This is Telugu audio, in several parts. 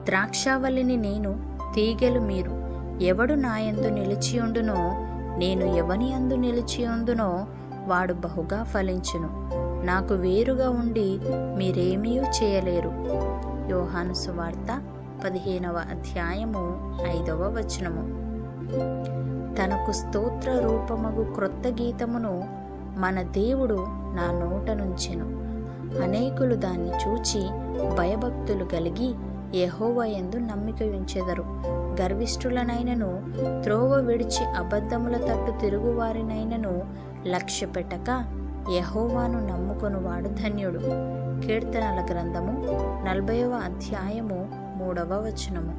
ద్రాక్షావల్లిని నేను తీగెలు మీరు ఎవడు నాయందు నిలిచియుండునో నేను ఎవని అందు నిలిచియుందునో వాడు బహుగా ఫలించును నాకు వేరుగా ఉండి మీరేమీ చేయలేరు యోహాను సువార్త పదిహేనవ అధ్యాయము ఐదవ వచనము తనకు స్తోత్ర రూపమగు క్రొత్త గీతమును మన దేవుడు నా నోట నుంచెను అనేకులు దాన్ని చూచి భయభక్తులు కలిగి యెహోవా యందు నమ్మిక ఉంచెదరు గర్విష్ఠులనైనను త్రోవ విడిచి అబద్ధముల తట్టు తిరుగువారినైనను లక్ష్య పెట్టక యహోవాను నమ్ముకొనువాడు ధన్యుడు కీర్తనల గ్రంథము నలభైవ అధ్యాయము మూడవ వచనము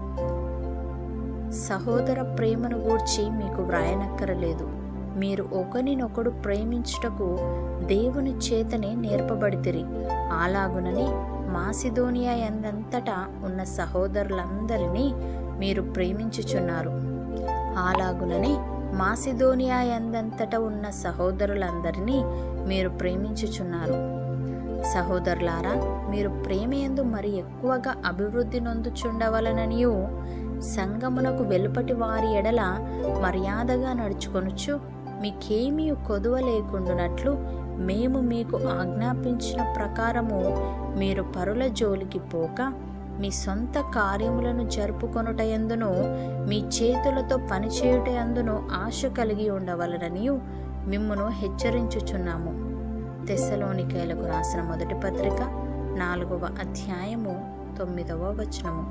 సహోదర ప్రేమను గూర్చి మీకు వ్రాయనక్కరలేదు మీరు ఒకరినొకడు ప్రేమించుటకు దేవుని చేతనే నేర్పబడితిరి అలాగునని మాసిదోనియా ఎందంతటా ఉన్న సహోదరులందరినీ మీరు ప్రేమించుచున్నారు అలాగునని మాసిదోనియా ఎందంతట ఉన్న సహోదరులందరినీ మీరు ప్రేమించుచున్నారు సహోదరులారా మీరు ప్రేమయందు మరి ఎక్కువగా అభివృద్ధి నొందుచుండవలననియు సంగమునకు వెలుపటి వారి ఎడల మర్యాదగా నడుచుకొనుచు మీకేమీ కొదువ లేకుండునట్లు మేము మీకు ఆజ్ఞాపించిన ప్రకారము మీరు పరుల జోలికి పోక మీ సొంత కార్యములను జరుపుకొనుటయందును మీ చేతులతో పనిచేయుటయందును ఆశ కలిగి ఉండవలననియు మిమ్మును హెచ్చరించుచున్నాము తెస్సలోనికాయలకు రాసిన మొదటి పత్రిక నాలుగవ అధ్యాయము తొమ్మిదవ వచనము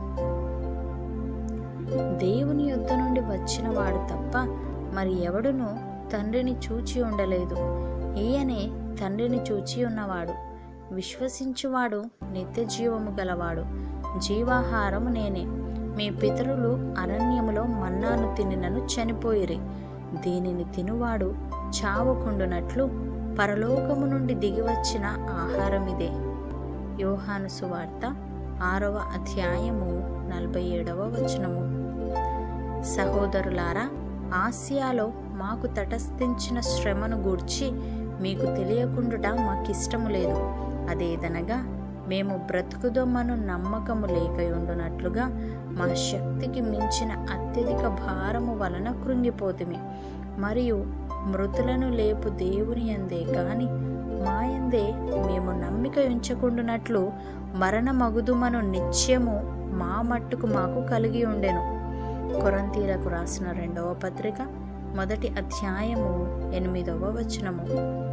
దేవుని యొద్ద నుండి వచ్చిన వాడు తప్ప మరి ఎవడును తండ్రిని చూచి ఉండలేదు ఈయనే తండ్రిని చూచి ఉన్నవాడు విశ్వసించువాడు నిత్య జీవము గలవాడు జీవాహారము నేనే మీ పితరులు అరణ్యములో మన్నాను తినినను చనిపోయిరి దీనిని తినువాడు చావకుండునట్లు పరలోకము నుండి దిగివచ్చిన ఆహారం ఇదే యోహాను సువార్త ఆరవ అధ్యాయము నలభై ఏడవ వచనము సహోదరులారా ఆసియాలో మాకు తటస్థించిన శ్రమను గూర్చి మీకు తెలియకుండుట మాకిష్టము లేదు అదేదనగా మేము బ్రతుకుదొమ్మను నమ్మకము లేకయుండునట్లుగా మా శక్తికి మించిన అత్యధిక భారము వలన కృంగిపోతిమి మరియు మృతులను లేపు దేవుని అందే కాని మాయందే మేము నమ్మిక ఉంచకుండునట్లు మరణమగుదుమను నిత్యము మా మట్టుకు మాకు కలిగి ఉండెను కొరంతీలకు రాసిన రెండవ పత్రిక మొదటి అధ్యాయము ఎనిమిదవ వచనము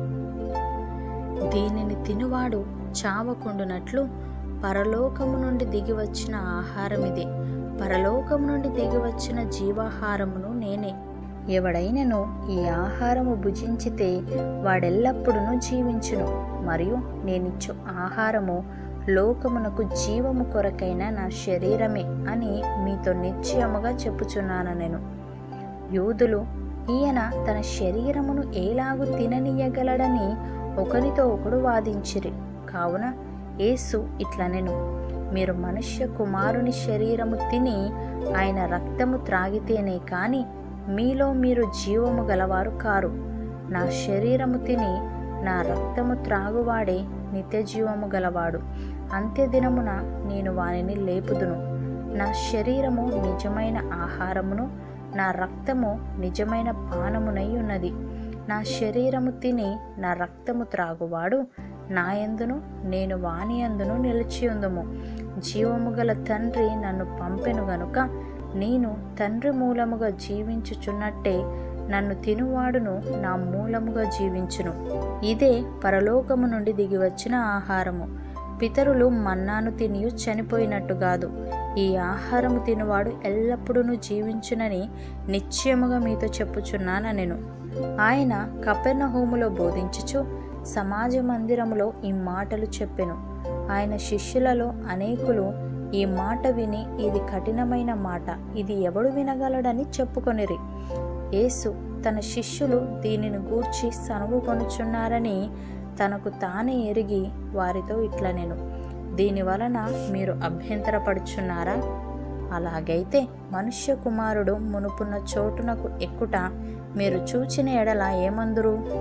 దీనిని తినువాడు చావకుండునట్లు పరలోకము నుండి దిగివచ్చిన ఆహారమిదే పరలోకము నుండి దిగివచ్చిన జీవాహారమును నేనే ఎవడైనను ఈ ఆహారము భుజించితే వాడెల్లప్పుడూ జీవించును మరియు నేనిచ్చు ఆహారము లోకమునకు జీవము కొరకైన నా శరీరమే అని మీతో నిశ్చయముగా చెప్పుచున్నాను నేను యూదులు ఈయన తన శరీరమును ఏలాగు తిననీయగలడని ఒకరితో ఒకడు వాదించిరి కావున యేసు ఇట్లనెను మీరు మనుష్య కుమారుని శరీరము తిని ఆయన రక్తము త్రాగితేనే కాని మీలో మీరు జీవము గలవారు కారు నా శరీరము తిని నా రక్తము త్రాగువాడే నిత్య జీవము గలవాడు అంత్యదినమున నేను వానిని లేపుదును నా శరీరము నిజమైన ఆహారమును నా రక్తము నిజమైన పానమునై ఉన్నది నా శరీరము తిని నా రక్తము త్రాగువాడు నాయందును నేను వాని అందును నిలిచియుందుము జీవము గల తండ్రి నన్ను పంపెను గనుక నేను తండ్రి మూలముగా జీవించుచున్నట్టే నన్ను తినువాడును నా మూలముగా జీవించును ఇదే పరలోకము నుండి దిగివచ్చిన ఆహారము పితరులు మన్నాను తిని చనిపోయినట్టు కాదు ఈ ఆహారము తినువాడు ఎల్లప్పుడూ జీవించునని నిశ్చయముగా మీతో చెప్పుచున్నాను నేను ఆయన కపెర్ణ హోములో బోధించుచు సమాజ మందిరములో ఈ మాటలు చెప్పెను ఆయన శిష్యులలో అనేకులు ఈ మాట విని ఇది కఠినమైన మాట ఇది ఎవడు వినగలడని చెప్పుకొనిరి యేసు తన శిష్యులు దీనిని గూర్చి సనుగుకొనుచున్నారని తనకు తానే ఎరిగి వారితో ఇట్లా నేను దీని వలన మీరు అభ్యంతరపడుచున్నారా అలాగైతే మనుష్య కుమారుడు మునుపున్న చోటునకు ఎక్కుట మీరు చూచిన ఎడల ఏమందురు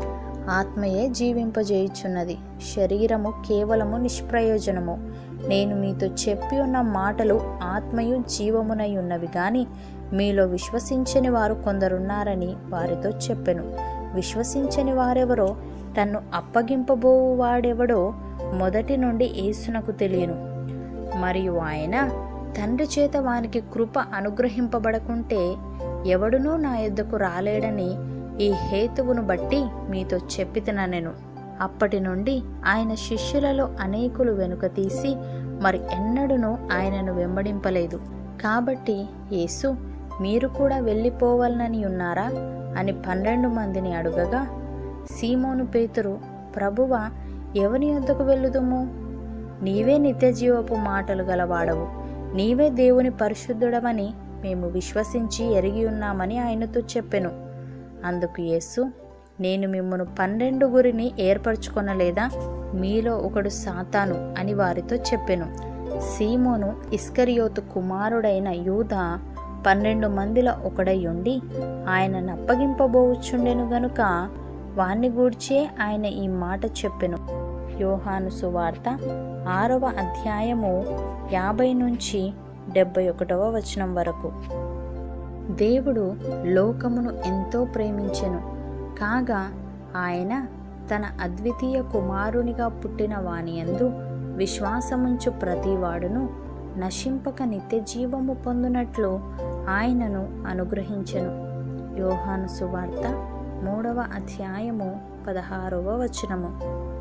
ఆత్మయే జీవింపజేయుచున్నది శరీరము కేవలము నిష్ప్రయోజనము నేను మీతో చెప్పి ఉన్న మాటలు ఆత్మయు జీవమునై ఉన్నవి గాని మీలో విశ్వసించని వారు కొందరున్నారని వారితో చెప్పెను విశ్వసించని వారెవరో తన్ను అప్పగింపబోవు వాడెవడో మొదటి నుండి యేసునకు తెలియను మరియు ఆయన తండ్రి చేత వానికి కృప అనుగ్రహింపబడకుంటే ఎవడునూ నా యొద్దకు రాలేడని ఈ హేతువును బట్టి మీతో చెప్పితిన నేను అప్పటి నుండి ఆయన శిష్యులలో అనేకులు వెనుక తీసి మరి ఎన్నడూనూ ఆయనను వెంబడింపలేదు కాబట్టి యేసు మీరు కూడా వెళ్ళిపోవాలని ఉన్నారా అని పన్నెండు మందిని అడుగగా సీమోను పేతురు ప్రభువ ఎవని యొద్దకు వెళ్ళుదుము నీవే నిత్యజీవపు మాటలు గలవాడవు నీవే దేవుని పరిశుద్ధుడవని మేము విశ్వసించి ఎరిగి ఉన్నామని ఆయనతో చెప్పెను అందుకు యేసు నేను మిమ్మను పన్నెండుగురిని ఏర్పరచుకొనలేదా మీలో ఒకడు సాతాను అని వారితో చెప్పెను సీమోను ఇస్కరియోతు కుమారుడైన యూద పన్నెండు మందిలో ఒకడై ఉండి ఆయనను అప్పగింపబోచుండెను గనుక వాణ్ణి గూర్చే ఆయన ఈ మాట చెప్పెను యోహాను సువార్త ఆరవ అధ్యాయము యాభై నుంచి డెబ్బై ఒకటవ వచనం వరకు దేవుడు లోకమును ఎంతో ప్రేమించెను కాగా ఆయన తన అద్వితీయ కుమారునిగా పుట్టిన వానియందు విశ్వాసముంచు ప్రతివాడును నశింపక నిత్య జీవము పొందునట్లు ఆయనను అనుగ్రహించెను యోహాను సువార్త మూడవ అధ్యాయము పదహారవ వచనము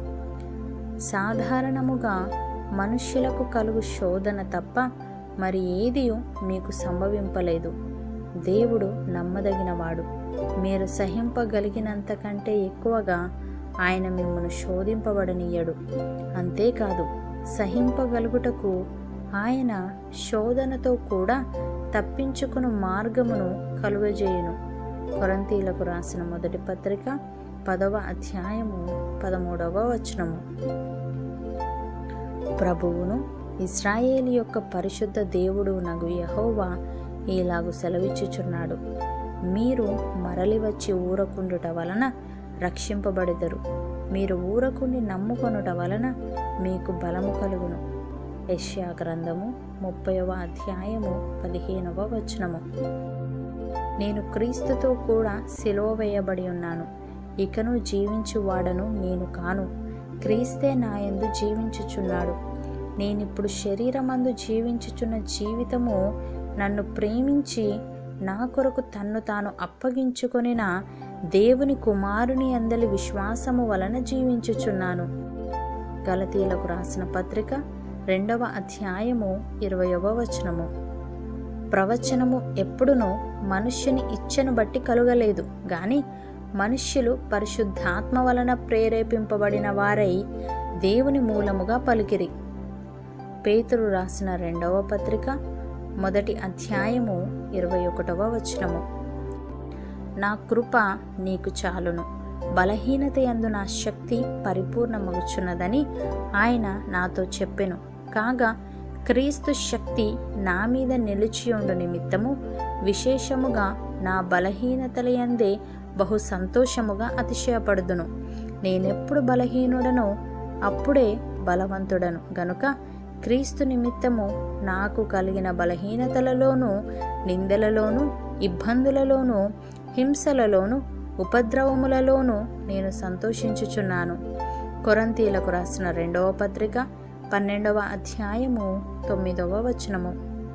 సాధారణముగా మనుష్యులకు కలుగు శోధన తప్ప మరి ఏది మీకు సంభవింపలేదు దేవుడు నమ్మదగినవాడు మీరు సహింపగలిగినంత కంటే ఎక్కువగా ఆయన మిమ్మను శోధింపబడనీయడు అంతేకాదు సహింపగలుగుటకు ఆయన శోధనతో కూడా తప్పించుకుని మార్గమును కలుగజేయును కొరంతీలకు రాసిన మొదటి పత్రిక పదవ అధ్యాయము పదమూడవ వచనము ప్రభువును ఇస్రాయేలు యొక్క పరిశుద్ధ దేవుడు నగు యహోవా ఇలాగు సెలవిచ్చుచున్నాడు మీరు మరలి వచ్చి ఊరకుండుట వలన రక్షింపబడెదరు మీరు ఊరకుండి నమ్ముకొనుట వలన మీకు బలము కలుగును యెషయా గ్రంథము ముప్పైవ అధ్యాయము పదిహేనవ వచనము నేను క్రీస్తుతో కూడా సిలువ వేయబడి ఉన్నాను ఇకను జీవించువాడను నేను కాను క్రీస్తే నాయందు జీవించుచున్నాడు నేనిప్పుడు శరీరమందు జీవించుచున్న జీవితము నన్ను ప్రేమించి నా కొరకు తన్ను తాను అప్పగించుకొనిన దేవుని కుమారుని అందలి విశ్వాసము వలన జీవించుచున్నాను గలతీలకు రాసిన పత్రిక రెండవ అధ్యాయము ఇరవయవ వచనము ప్రవచనము ఎప్పుడునూ మనుష్యుని ఇచ్చను బట్టి కలుగలేదు గాని మనుష్యులు పరిశుద్ధాత్మ వలన ప్రేరేపింపబడిన వారై దేవుని మూలముగా పలికిరి పేతురు రాసిన రెండవ పత్రిక మొదటి అధ్యాయము ఇరవై ఒకటవ వచనము నా కృప నీకు చాలును బలహీనత యందు నా శక్తి పరిపూర్ణమగుచున్నదని ఆయన నాతో చెప్పెను కాగా క్రీస్తు శక్తి నా మీద నిలిచియుండు నిమిత్తము విశేషముగా నా బలహీనతలయందే బహు సంతోషముగా అతిశయపడుదును నేనెప్పుడు బలహీనుడనో అప్పుడే బలవంతుడను గనుక క్రీస్తు నిమిత్తము నాకు కలిగిన బలహీనతలలోనూ నిందలలోనూ ఇబ్బందులలోనూ హింసలలోనూ ఉపద్రవములలోనూ నేను సంతోషించుచున్నాను కొరంతీలకు రాసిన రెండవ పత్రిక పన్నెండవ అధ్యాయము తొమ్మిదవ వచనము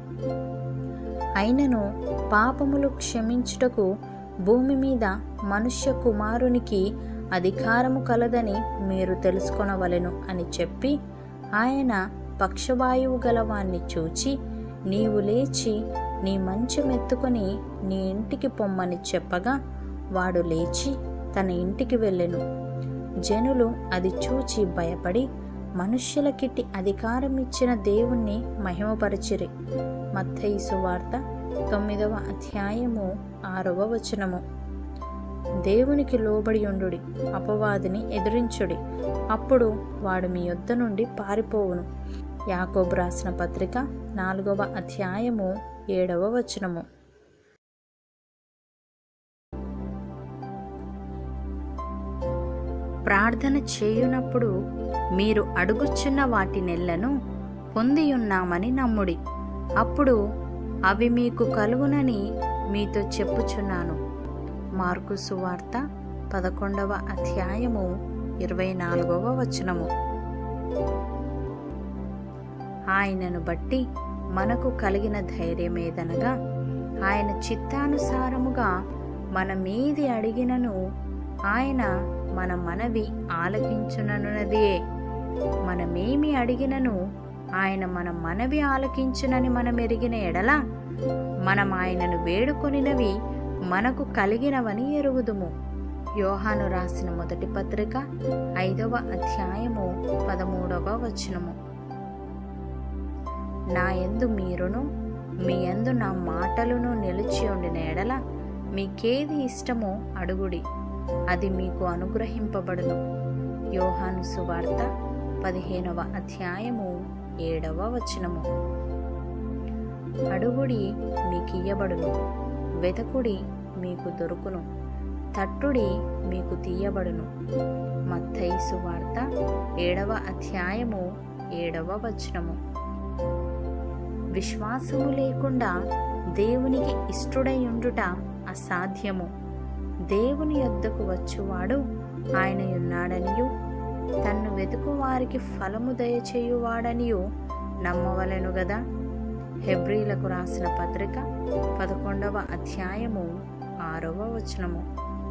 అయినను పాపములు క్షమించుటకు భూమి మీద మనుష్య కుమారునికి అధికారము కలదని మీరు తెలుసుకొనవలెను అని చెప్పి ఆయన పక్షవాయువు గలవాన్ని చూచి నీవు లేచి నీ మంచమెత్తుకొని నీ ఇంటికి పొమ్మని చెప్పగా వాడు లేచి తన ఇంటికి వెళ్ళెను జనులు అది చూచి భయపడి మనుష్యులకిట్టి అధికారం ఇచ్చిన దేవుణ్ణి మహిమపరచిరి మత్తయి సువార్త తొమ్మిదవ అధ్యాయము ఆరవ వచనము దేవునికి లోబడి ఉండుడి అపవాదిని ఎదిరించుడి అప్పుడు వాడు మీ యొద్ద నుండి పారిపోవును యాకోబు రాసిన పత్రిక నాలుగవ అధ్యాయము ఏడవ వచనము ప్రార్థన చేయునప్పుడు మీరు అడుగుచున్న వాటి నెలను పొందియున్నామని నమ్ముడి అప్పుడు అవి మీకు కలుగునని మీతో చెప్పుచున్నాను మార్కు సువార్త పదకొండవ అధ్యాయము ఇరవై నాలుగవ వచనము ఆయనను బట్టి మనకు కలిగిన ధైర్యమేదనగా ఆయన చిత్తానుసారముగా మనమేది అడిగినను ఆయన మన మనవి ఆలకించుననున్నదియే మనమేమి అడిగినను ఆయన మన మనవి ఆలకించునని మనం ఎరిగిన ఎడల మనం ఆయనను వేడుకొనినవి మనకు కలిగినవని ఎరుగుదుము యోహాను రాసిన మొదటి పత్రిక ఐదవ అధ్యాయము పదమూడవ వచనము నా యందు మీరును మీ యందు నా మాటలును నిలిచి ఉండిన ఎడల మీకేది ఇష్టమో అడుగుడి అది మీకు అనుగ్రహింపబడును యోహాను సువార్త పదిహేనవ అధ్యాయము ఏడవ వచనము అడుగుడి మీకు ఇయ్యబడును వెతకుడి మీకు దొరుకును తట్టుడి మీకు తీయబడును మత్తయి సువార్త ఏడవ అధ్యాయము ఏడవ వచనము విశ్వాసము లేకుండా దేవునికి ఇష్టడై ఉండుట అసాధ్యము దేవుని యొద్దకు వచ్చువాడు ఆయన ఉన్నాడనియు తన్ను వెతుకు వారికి ఫలము దయచేయువాడనియు నమ్మవలెను గదా హెబ్రీలకు రాసిన పత్రిక పదకొండవ అధ్యాయము ఆరవ వచనము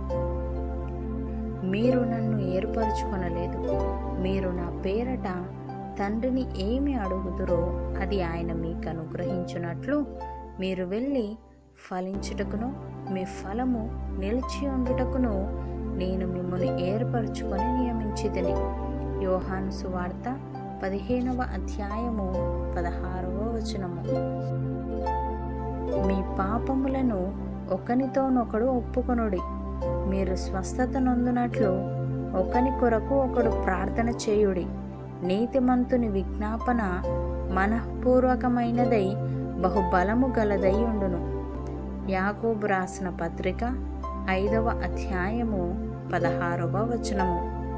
మీరు నన్ను ఏర్పరచుకొనలేదు మీరు నా పేరట తండ్రిని ఏమి అడుగుదురో అది ఆయన మీకు అనుగ్రహించున్నట్లు మీరు వెళ్ళి ఫలించుటకును మీ ఫలము నిలిచి ఉండుటకును నేను మిమ్మల్ని ఏర్పరచుకొని నియమించితిని యోహాను సువార్త పదిహేనవ అధ్యాయము పదహారవ వచనము మీ పాపములను ఒకనితోనొకడు ఒప్పుకొనుడి మీరు స్వస్థత నొందునట్లు ఒకని కొరకు ఒకడు ప్రార్థన చేయుడి నీతిమంతుని విజ్ఞాపన మనఃపూర్వకమైనదై బహుబలము గలదై ఉండును యాకోబు రాసిన పత్రిక ఐదవ అధ్యాయము పదహారవ వచనము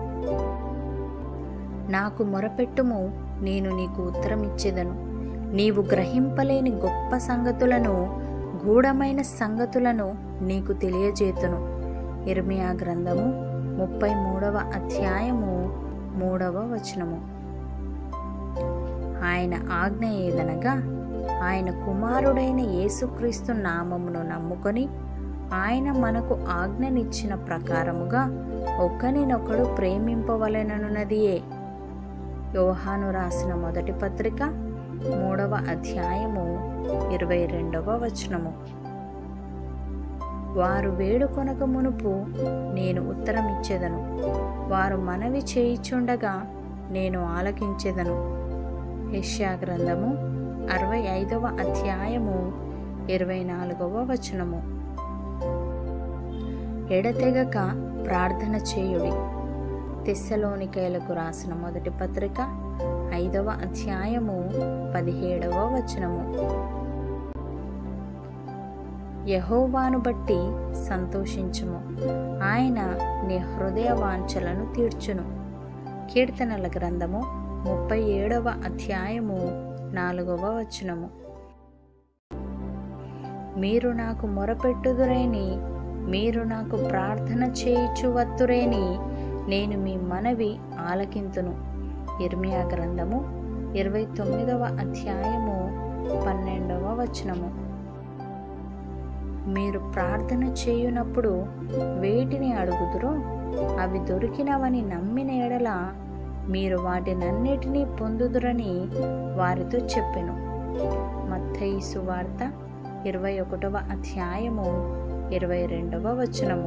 నాకు మొరపెట్టుము నేను నీకు ఉత్తరమిచ్చేదను నీవు గ్రహింపలేని గొప్ప సంగతులను గూఢమైన సంగతులను నీకు తెలియజేతును ఇర్మియా గ్రంథము ముప్పై మూడవ అధ్యాయము మూడవ వచనము ఆయన ఆజ్ఞ ఏదనగా ఆయన కుమారుడైన యేసుక్రీస్తు నామమును నమ్ముకొని ఆయన మనకు ఆజ్ఞనిచ్చిన ప్రకారముగా ఒకరినొకడు ప్రేమింపవలెననున్నదియే యోహాను రాసిన మొదటి పత్రిక మూడవ అధ్యాయము ఇరవై రెండవ వచనము వారు వేడుకొనక మునుపు నేను ఉత్తరమిచ్చేదను వారు మనవి చేయిచుండగా నేను ఆలకించెదను యెషయా గ్రంథము అరవై ఐదవ అధ్యాయము ఇరవై నాలుగవ వచనము ఎడతెగక ప్రార్థన చేయుడి తెస్సలోనికైలకు రాసిన మొదటి పత్రిక ఐదవ అధ్యాయము పదిహేడవ వచనము యహోవాను బట్టి సంతోషించుము ఆయన నీ హృదయ వాంఛలను తీర్చును కీర్తనల గ్రంథము ముప్పై ఏడవ అధ్యాయము నాలుగవ వచనము మీరు నాకు మొరపెట్టుదురేని మీరు నాకు ప్రార్థన చేయుచు వత్తురేని నేను మీ మనవి ఆలకింతును ఇర్మియా గ్రంథము ఇరవై తొమ్మిదవ అధ్యాయము పన్నెండవ వచనము మీరు ప్రార్థన చేయునప్పుడు వేటిని అడుగుదురో అవి దొరికినవని నమ్మిన ఎడల మీరు వాటినన్నిటినీ పొందుదురని వారితో చెప్పెను మత్తయి సువార్త ఇరవై ఒకటవ అధ్యాయము ఇరవై రెండవ వచనము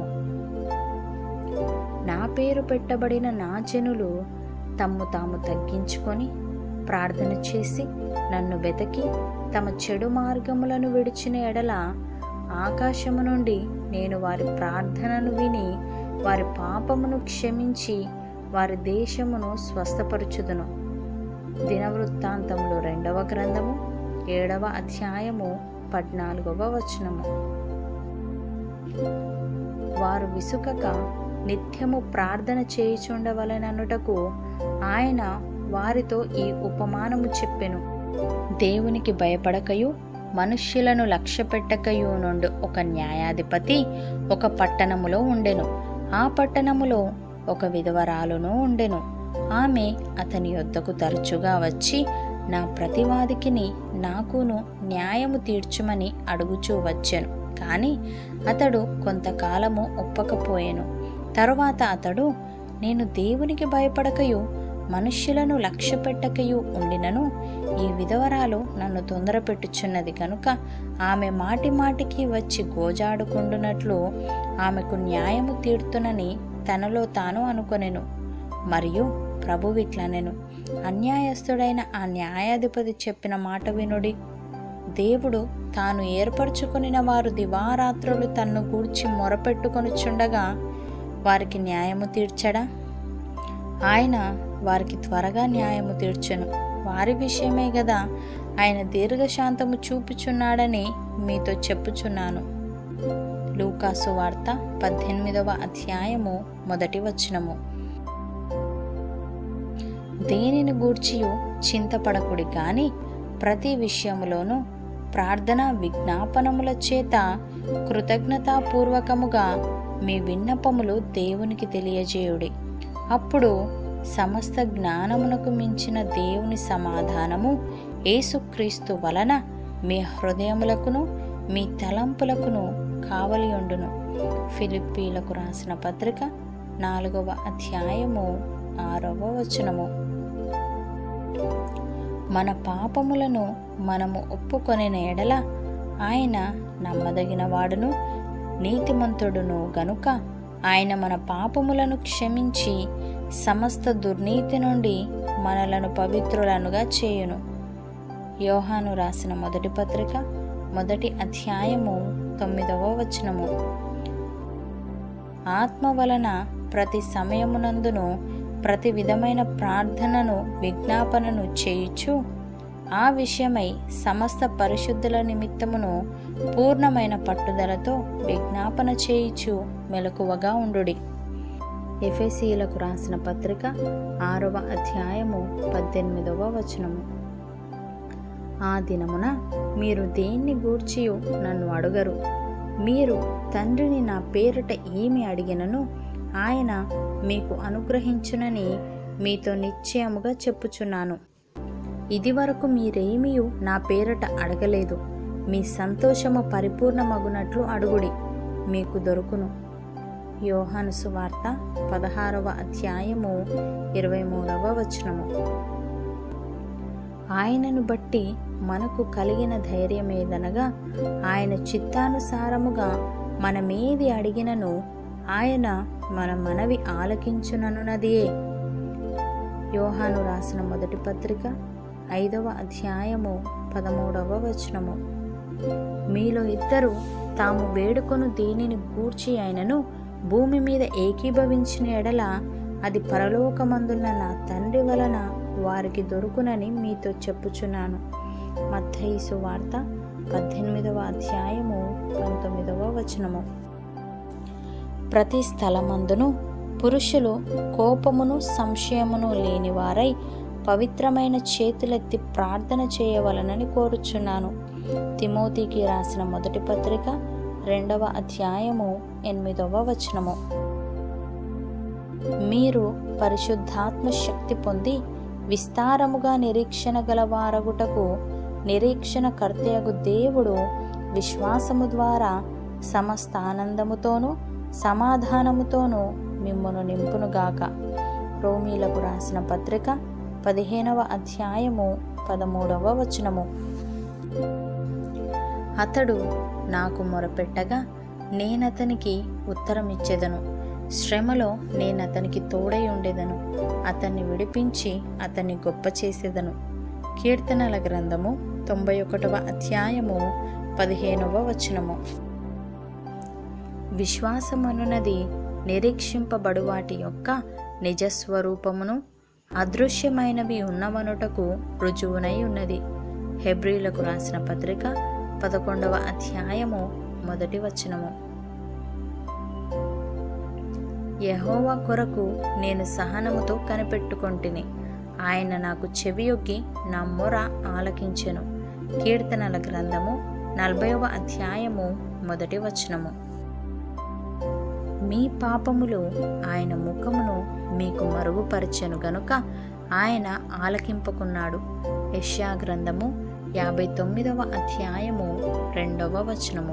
నా పేరు పెట్టబడిన నా జనులు తమ్ము తాము తగ్గించుకొని ప్రార్థన చేసి నన్ను వెతకి తమ చెడు మార్గములను విడిచిన ఎడల ఆకాశము నుండి నేను వారి ప్రార్థనను విని వారి పాపమును క్షమించి వారి దేశమును స్వస్థపరచుదును దినవృత్తాంతములు రెండవ గ్రంథము ఏడవ అధ్యాయము పద్నాలుగవ వచనము వారు విసుకక నిత్యము ప్రార్థన చేయుచుండవలననుటకు ఆయన వారితో ఈ ఉపమానము చెప్పెను దేవునికి భయపడకయు మనుష్యులను లక్ష్యపెట్టకయు నుండి ఒక న్యాయాధిపతి ఒక పట్టణములో ఉండెను ఆ పట్టణములో ఒక విధవరాలును ఉండెను ఆమె అతని యొద్దకు తరచుగా వచ్చి నా ప్రతివాదికిని నాకును న్యాయము తీర్చుమని అడుగుచూ వచ్చెను కానీ అతడు కొంతకాలము ఒప్పకపోయెను తరువాత అతడు నేను దేవునికి భయపడకయు మనుష్యులను లక్ష్య పెట్టకయు ఉండినను ఈ విధవరాలు నన్ను తొందర పెట్టుచున్నది కనుక ఆమె మాటి మాటికి వచ్చి గోజాడుకుండునట్లు ఆమెకు న్యాయము తీర్తునని తనలో తాను అనుకొనెను మరియు ప్రభు ఇట్లనెను అన్యాయస్తుడైన ఆ న్యాయాధిపతి చెప్పిన మాట వినుడి దేవుడు తాను ఏర్పరచుకొనిన వారు దివారాత్రులు తన్ను గూర్చి మొరపెట్టుకొనుచుండగా వారికి న్యాయము తీర్చడా ఆయన వారికి త్వరగా న్యాయము తీర్చెను వారి విషయమే గదా ఆయన దీర్ఘశాంతము చూపుచున్నాడని మీతో చెప్పుచున్నాను లూకాసు వార్త పద్దెనిమిదవ అధ్యాయము మొదటి వచనము దేనిని గూర్చియు చింతపడకుడి గాని ప్రతి విషయములోనూ ప్రార్థన విజ్ఞాపనముల చేత కృతజ్ఞతాపూర్వకముగా మీ విన్నపములు దేవునికి తెలియజేయుడి అప్పుడు సమస్త జ్ఞానమునకు మించిన దేవుని సమాధానము యేసుక్రీస్తు వలన మీ హృదయములకును మీ తలంపులకును కావలి ఉండును ఫిలిప్పీలకు రాసిన పత్రిక నాలుగవ అధ్యాయము ఆరవ వచనము మన పాపములను మనము ఒప్పుకొనిన ఎడల ఆయన నమ్మదగిన వాడును నీతిమంతుడును గనుక ఆయన మన పాపములను క్షమించి సమస్త దుర్నీతి నుండి మనలను పవిత్రులనుగా చేయును యోహాను రాసిన మొదటి పత్రిక మొదటి అధ్యాయము తొమ్మిదవ వచనము ఆత్మ వలన ప్రతి సమయమునందును ప్రతి విధమైన ప్రార్థనను విజ్ఞాపనను చేయుచు ఆ విషయమై సమస్త పరిశుద్ధుల నిమిత్తమును పూర్ణమైన పట్టుదలతో విజ్ఞాపన చేయుచు మెలకువగా ఉండుడి ఎఫెసీలకు రాసిన పత్రిక ఆరవ అధ్యాయము పద్దెనిమిదవ వచనము ఆ దినమున మీరు దేన్ని గూర్చియు నన్ను అడుగరు మీరు తండ్రిని నా పేరిట ఏమి అడిగినను ఆయన మీకు అనుగ్రహించునని మీతో నిశ్చయముగా చెప్పుచున్నాను ఇదివరకు మీరేమియు నా పేరట అడగలేదు మీ సంతోషము పరిపూర్ణమగునట్లు అడుగుడి మీకు దొరుకును యోహాను సువార్త పదహారవ అధ్యాయము ఇరవై మూడవ వచనము ఆయనను బట్టి మనకు కలిగిన ధైర్యమేదనగా ఆయన చిత్తానుసారముగా మనమేది అడిగినను ఆయన మన మనవి ఆలకించుననున్నదియే యోహాను రాసిన మొదటి పత్రిక ఐదవ అధ్యాయము పదమూడవ వచనము మీలో ఇద్దరు తాము వేడుకొను దేనిని గూర్చి అయినను భూమి మీద ఏకీభవించిన ఎడల అది పరలోకమందున్న నా తండ్రి వలన వారికి దొరుకునని మీతో చెప్పుచున్నాను మత్తయిసు వార్త పద్దెనిమిదవ అధ్యాయము పంతొమ్మిదవ వచనము ప్రతి స్థలమందును పురుషులు కోపమును సంశయమును లేనివారై పవిత్రమైన చేతులెత్తి ప్రార్థన చేయవలనని కోరుచున్నాను తిమోతికి రాసిన మొదటి పత్రిక రెండవ అధ్యాయము ఎనిమిదవ వచనము మీరు పరిశుద్ధాత్మ శక్తి పొంది విస్తారముగా నిరీక్షణ గలవారగుటకు నిరీక్షణ కర్తయగు దేవుడు విశ్వాసము ద్వారా సమస్త ఆనందముతోనూ సమాధానముతోనూ మిమ్మును నింపునుగాక రోమీలకు రాసిన పత్రిక పదిహేనవ అధ్యాయము పదమూడవ వచనము అతడు నాకు మొరపెట్టగా నేనతనికి ఉత్తరమిచ్చెదను శ్రమలో నేనతనికి తోడై ఉండేదను అతన్ని విడిపించి అతన్ని గొప్ప చేసేదను కీర్తనల గ్రంథము తొంభై ఒకటవ అధ్యాయము పదిహేనవ వచనము విశ్వాసమనున్నది నిరీక్షింపబడు వాటి యొక్క నిజస్వరూపమును అదృశ్యమైనవి ఉన్నవనుటకు రుజువునై ఉన్నది హెబ్రిలకు రాసిన పత్రిక పదకొండవ అధ్యాయము మొదటి వచనము యహోవా కొరకు నేను సహనముతో కనిపెట్టుకొంటిని ఆయన నాకు చెవియొగ్గి నా మొర ఆలకించెను కీర్తనల గ్రంథము నలభైవ అధ్యాయము మొదటి వచనము మీ పాపములు ఆయన ముఖమును మీకు మరుగుపరచెను గనుక ఆయన ఆలకింపకున్నాడు యెషయా గ్రంథము యాభై తొమ్మిదవ అధ్యాయము రెండవ వచనము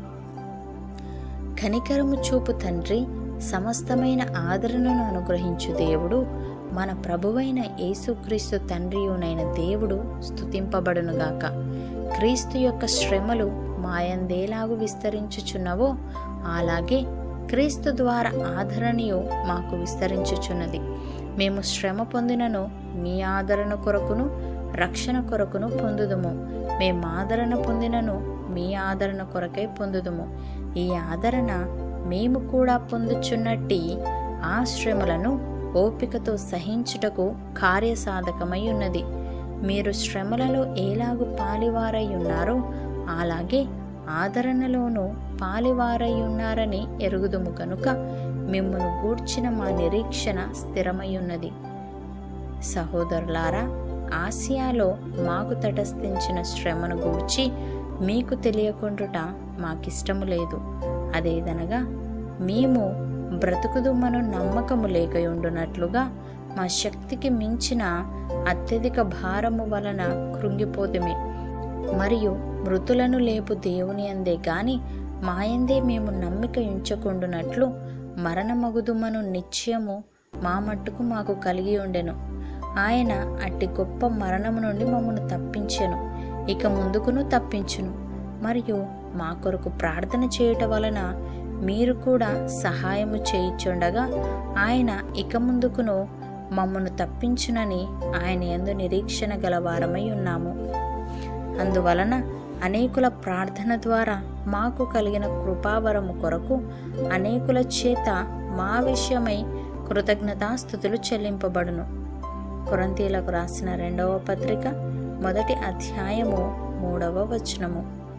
కనికరము చూపు తండ్రి సమస్తమైన ఆదరణను అనుగ్రహించు దేవుడు మన ప్రభువైన యేసుక్రీస్తు తండ్రియునైన దేవుడు స్తుతింపబడునుగాక క్రీస్తు యొక్క శ్రమలు మాయందేలాగు విస్తరించుచున్నవో అలాగే క్రీస్తు ద్వారా ఆదరణయు మాకు విస్తరించుచున్నది మేము శ్రమ పొందినను మీ ఆదరణ కొరకును రక్షణ కొరకును పొందుదుము మేము ఆదరణ పొందినను మీ ఆదరణ కొరకై పొందుదుము ఈ ఆదరణ మేము కూడా పొందుచున్నట్టి ఆ శ్రమలను ఓపికతో సహించుటకు కార్యసాధకమై ఉన్నది మీరు శ్రమలలో ఎలాగు పాలివారై ఉన్నారో అలాగే ఆదరణలోనూ పాలివారై ఉన్నారని ఎరుగుదుము కనుక మిమ్మను గూర్చిన మా నిరీక్షణ స్థిరమై ఉన్నది సహోదరులారా ఆసియాలో మాకు తటస్థించిన శ్రమను గూర్చి మీకు తెలియకుండుట మాకిష్టము లేదు అదేదనగా మేము బ్రతుకుదుమను నమ్మకము లేకయుండునట్లుగా మా శక్తికి మించిన అత్యధిక భారము వలన కృంగిపోతుమి మరియు మృతులను లేపు దేవుని అందే గాని మాయందే మేము నమ్మిక ఉంచకుండునట్లు మరణమగుదుమను నిశ్చయము మా మట్టుకు మాకు కలిగి ఉండెను ఆయన అట్టి గొప్ప మరణము నుండి మమ్మను తప్పించెను ఇక ముందుకును తప్పించును మరియు మా కొరకు ప్రార్థన చేయుట వలన మీరు కూడా సహాయము చేయిచుండగా ఆయన ఇక ముందుకును మమ్మను తప్పించునని ఆయన ఎందు నిరీక్షణ గలవారమై ఉన్నాము అందువలన అనేకుల ప్రార్థన ద్వారా మాకు కలిగిన కృపావరము కొరకు అనేకుల చేత మా విషయమై కృతజ్ఞతాస్థుతులు చెల్లింపబడును కొరంతీలకు రాసిన రెండవ పత్రిక మొదటి అధ్యాయము మూడవ వచనము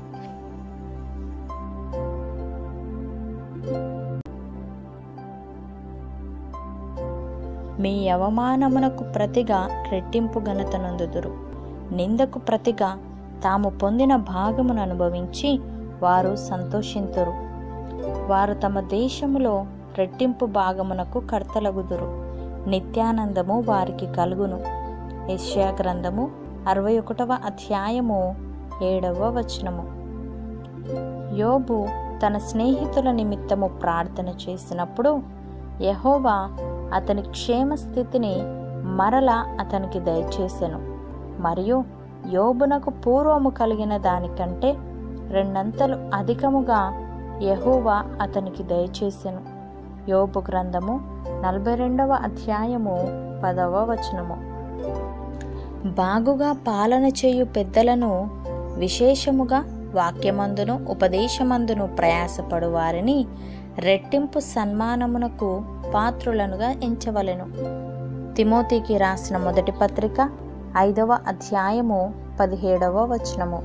మీ అవమానమునకు ప్రతిగా రెట్టింపు ఘనతనందుదురు నిందకు ప్రతిగా తాము పొందిన భాగమును అనుభవించి వారు సంతోషింతురు వారు తమ దేశములో రెట్టింపు భాగమునకు కర్తలగుదురు నిత్యానందము వారికి కలుగును యెషయా గ్రంథము అరవై ఒకటవ అధ్యాయము ఏడవ వచనము యోబు తన స్నేహితుల నిమిత్తము ప్రార్థన చేసినప్పుడు యహోవా అతని క్షేమ స్థితిని మరలా అతనికి దయచేసెను మరియు యోబునకు పూర్వము కలిగిన దానికంటే రెండంతలు అధికముగా యహోవా అతనికి దయచేసెను యోబు గ్రంథము నలభై రెండవ అధ్యాయము పదవ వచనము బాగుగా పాలన చేయు పెద్దలను విశేషముగా వాక్యమందును ఉపదేశమందును ప్రయాసపడు వారిని రెట్టింపు సన్మానమునకు పాత్రులనుగా ఎంచవలెను తిమోతికి రాసిన మొదటి పత్రిక ఐదవ అధ్యాయము పదిహేడవ వచనము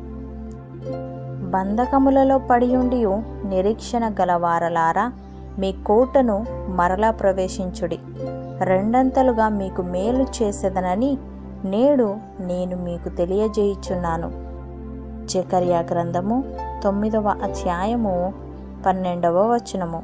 బంధకములలో పడియుండి నిరీక్షణ గలవారలారా మీ కోటను మరలా ప్రవేశించుడి రెండంతలుగా మీకు మేలు చేసేదనని నేడు నేను మీకు తెలియజేయుచున్నాను జకర్యా గ్రంథము తొమ్మిదవ అధ్యాయము పన్నెండవ వచనము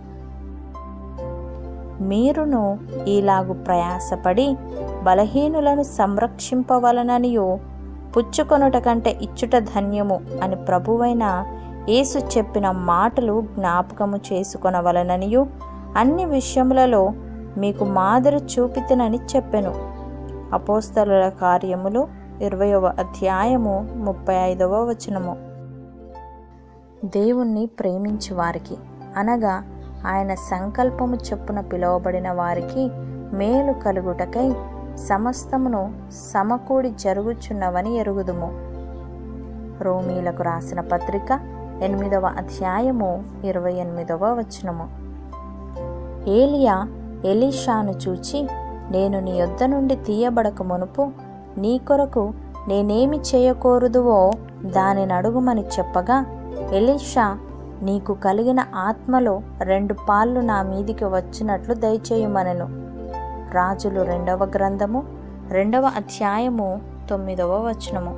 మీరును ఇలాగు ప్రయాసపడి బలహీనులను సంరక్షింపవలననియు పుచ్చుకొనుట కంటే ఇచ్చుట ధన్యము అని ప్రభువైన యేసు చెప్పిన మాటలు జ్ఞాపకము చేసుకొనవలననియు అన్ని విషయములలో మీకు మాదిరి చూపితనని చెప్పెను అపోస్తలుల కార్యములు ఇరవయవ అధ్యాయము ముప్పై ఐదవ వచనము దేవుణ్ణి ప్రేమించు వారికి అనగా ఆయన సంకల్పము చొప్పున పిలువబడిన వారికి మేలు కలుగుటకై సమస్తమును సమకూడి జరుగుచున్నవని ఎరుగుదుము రోమీలకు రాసిన పత్రిక ఎనిమిదవ అధ్యాయము ఇరవై ఎనిమిదవ వచనము ఏలియా ఎలీషాను చూచి నేను నీ యొద్ద నుండి తీయబడక మునుపు నీ కొరకు నేనేమి చేయకూరదువో దానిని అడుగుమని చెప్పగా ఎలీషా నీకు కలిగిన ఆత్మలో రెండు పాళ్ళు నా మీదికి వచ్చినట్లు దయచేయుమనెను రాజులు రెండవ గ్రంథము రెండవ అధ్యాయము తొమ్మిదవ వచనము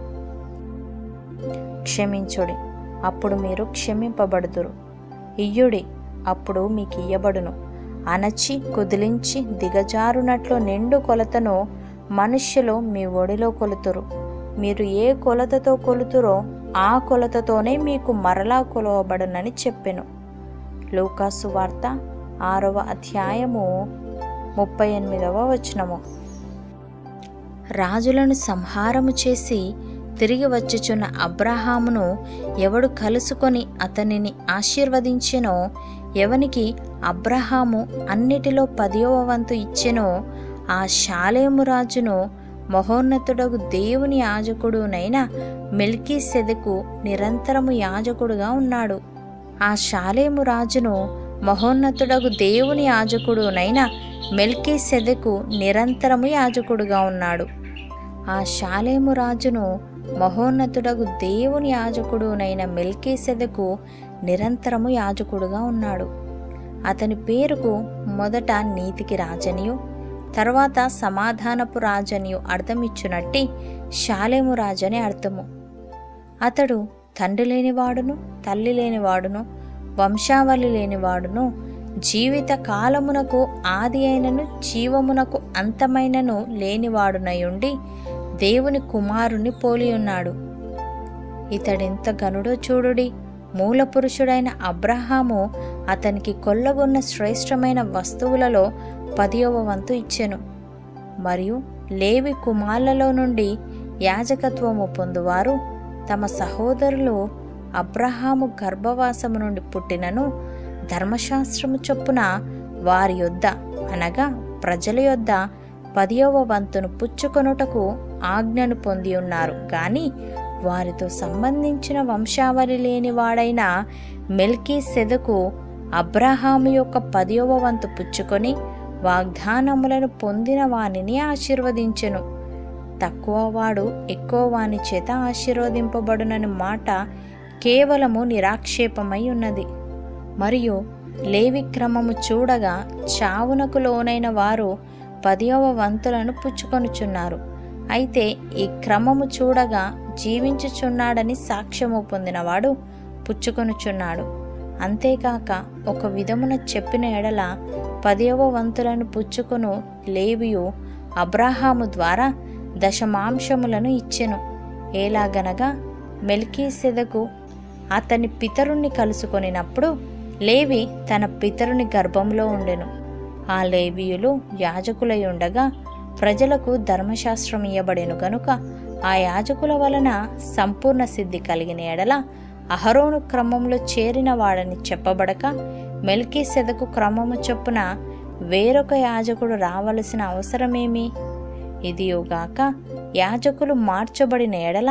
క్షమించుడి అప్పుడు మీరు క్షమింపబడుదురు ఇయ్యుడి అప్పుడు మీకు ఇయ్యబడును అణచి కుదిలించి దిగజారునట్లు నిండు కొలతను మనుష్యులు మీ ఒడిలో కొలుతురు మీరు ఏ కొలతతో కొలుతురో ఆ కొలతతోనే మీకు మరలా కొలవబడునని చెప్పెను లూకాసు వార్త ఆరవ అధ్యాయము ముప్పై ఎనిమిదవ వచనము రాజులను సంహారము చేసి తిరిగి వచ్చుచున్న అబ్రహామును ఎవడు కలుసుకొని అతనిని ఆశీర్వదించెనో ఎవనికి అబ్రహాము అన్నిటిలో పదియవ వంతు ఇచ్చెనో ఆ శాలేము రాజును మహోన్నతుడగు దేవుని యాజకుడునైన మెల్కీ సెదకు నిరంతరము యాజకుడుగా ఉన్నాడు ఆ శాలేము రాజును మహోన్నతుడగు దేవుని యాజకుడునైన మెల్కీ సెదకు నిరంతరము యాజకుడుగా ఉన్నాడు ఆ శాలేము రాజును మహోన్నతుడగు దేవుని యాజకుడునైన మెల్కీసెదకు నిరంతరము యాజకుడుగా ఉన్నాడు అతని పేరుకు మొదట నీతికి రాజనియు తర్వాత సమాధానపు రాజనియు అర్థమిచ్చునట్టి శాలేము రాజని అర్థము అతడు తండ్రి లేనివాడును తల్లి లేనివాడును వంశావళి లేనివాడును జీవిత కాలమునకు ఆది అయినను జీవమునకు అంతమైనను లేనివాడునయుండి దేవుని కుమారుని పోలియున్నాడు ఇతడెంత గనుడో చూడుడి మూల పురుషుడైన అబ్రహాము అతనికి కొల్లగొన్న శ్రేష్టమైన వస్తువులలో పదియవ వంతు ఇచ్చెను మరియు లేవి కుమార్లలో నుండి యాజకత్వము పొందువారు తమ సహోదరులు అబ్రహాము గర్భవాసము నుండి పుట్టినను ధర్మశాస్త్రము చొప్పున వారి యొద్ద అనగా ప్రజల యొద్ద పదియవ వంతును పుచ్చుకొనుటకు ఆజ్ఞను పొంది ఉన్నారు గాని వారితో సంబంధించిన వంశావళి లేని వాడైన మెల్కీ సెదకు అబ్రహాము యొక్క పదియవ వంతు పుచ్చుకొని వాగ్దానములను పొందిన వానిని ఆశీర్వదించెను తక్కువ వాడు ఎక్కువ వాని చేత ఆశీర్వదింపబడునని మాట కేవలము నిరాక్షేపమై ఉన్నది మరియు లేవి క్రమము చూడగా చావునకు లోనైన వారు పదియవ వంతులను పుచ్చుకొనుచున్నారు అయితే ఈ క్రమము చూడగా జీవించుచున్నాడని సాక్ష్యము పొందినవాడు పుచ్చుకొనుచున్నాడు అంతేకాక ఒక విధమున చెప్పిన ఎడల పదియవ వంతులను పుచ్చుకొను లేవియు అబ్రాహాము ద్వారా దశమాంశములను ఇచ్చెను ఎలాగనగా మెల్కీసెదకు అతని పితరుణ్ణి కలుసుకొనినప్పుడు లేవి తన పితరుని గర్భంలో ఉండెను ఆ లేవీయులు యాజకులై ఉండగా ప్రజలకు ధర్మశాస్త్రం ఇయ్యబడెను గనుక ఆ యాజకుల వలన సంపూర్ణ సిద్ధి కలిగిన ఎడల అహరోను క్రమంలో చేరిన వాడని చెప్పబడక మెల్కీ సెదకు క్రమము చొప్పున వేరొక యాజకుడు రావలసిన అవసరమేమి ఇదియుగాక యాజకులు మార్చబడిన ఎడల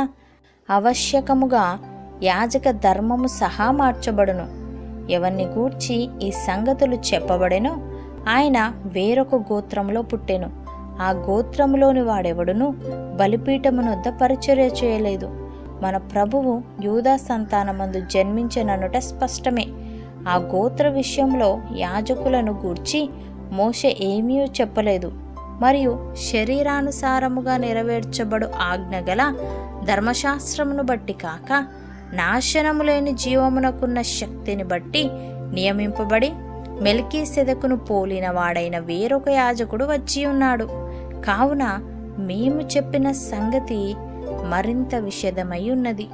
ఆవశ్యకముగా యాజక ధర్మము సహా మార్చబడును ఎవరిని గూర్చి ఈ సంగతులు చెప్పబడెనో ఆయన వేరొక గోత్రంలో పుట్టెను ఆ గోత్రములోని వాడెవడును బలిపీఠమునొద్ద పరిచర్య చేయలేదు మన ప్రభువు యూదా సంతానమందు జన్మించననుట స్పష్టమే ఆ గోత్ర విషయంలో యాజకులను గూర్చి మోషే ఏమీ చెప్పలేదు మరియు శరీరానుసారముగా నెరవేర్చబడు ఆజ్ఞగల ధర్మశాస్త్రమును బట్టి కాక నాశనము లేని జీవమునకున్న శక్తిని బట్టి నియమింపబడి మెల్కీ సెదకును పోలిన వాడైన వేరొక యాజకుడు వచ్చి ఉన్నాడు కావున మేము చెప్పిన సంగతి మరింత విషదమై ఉన్నది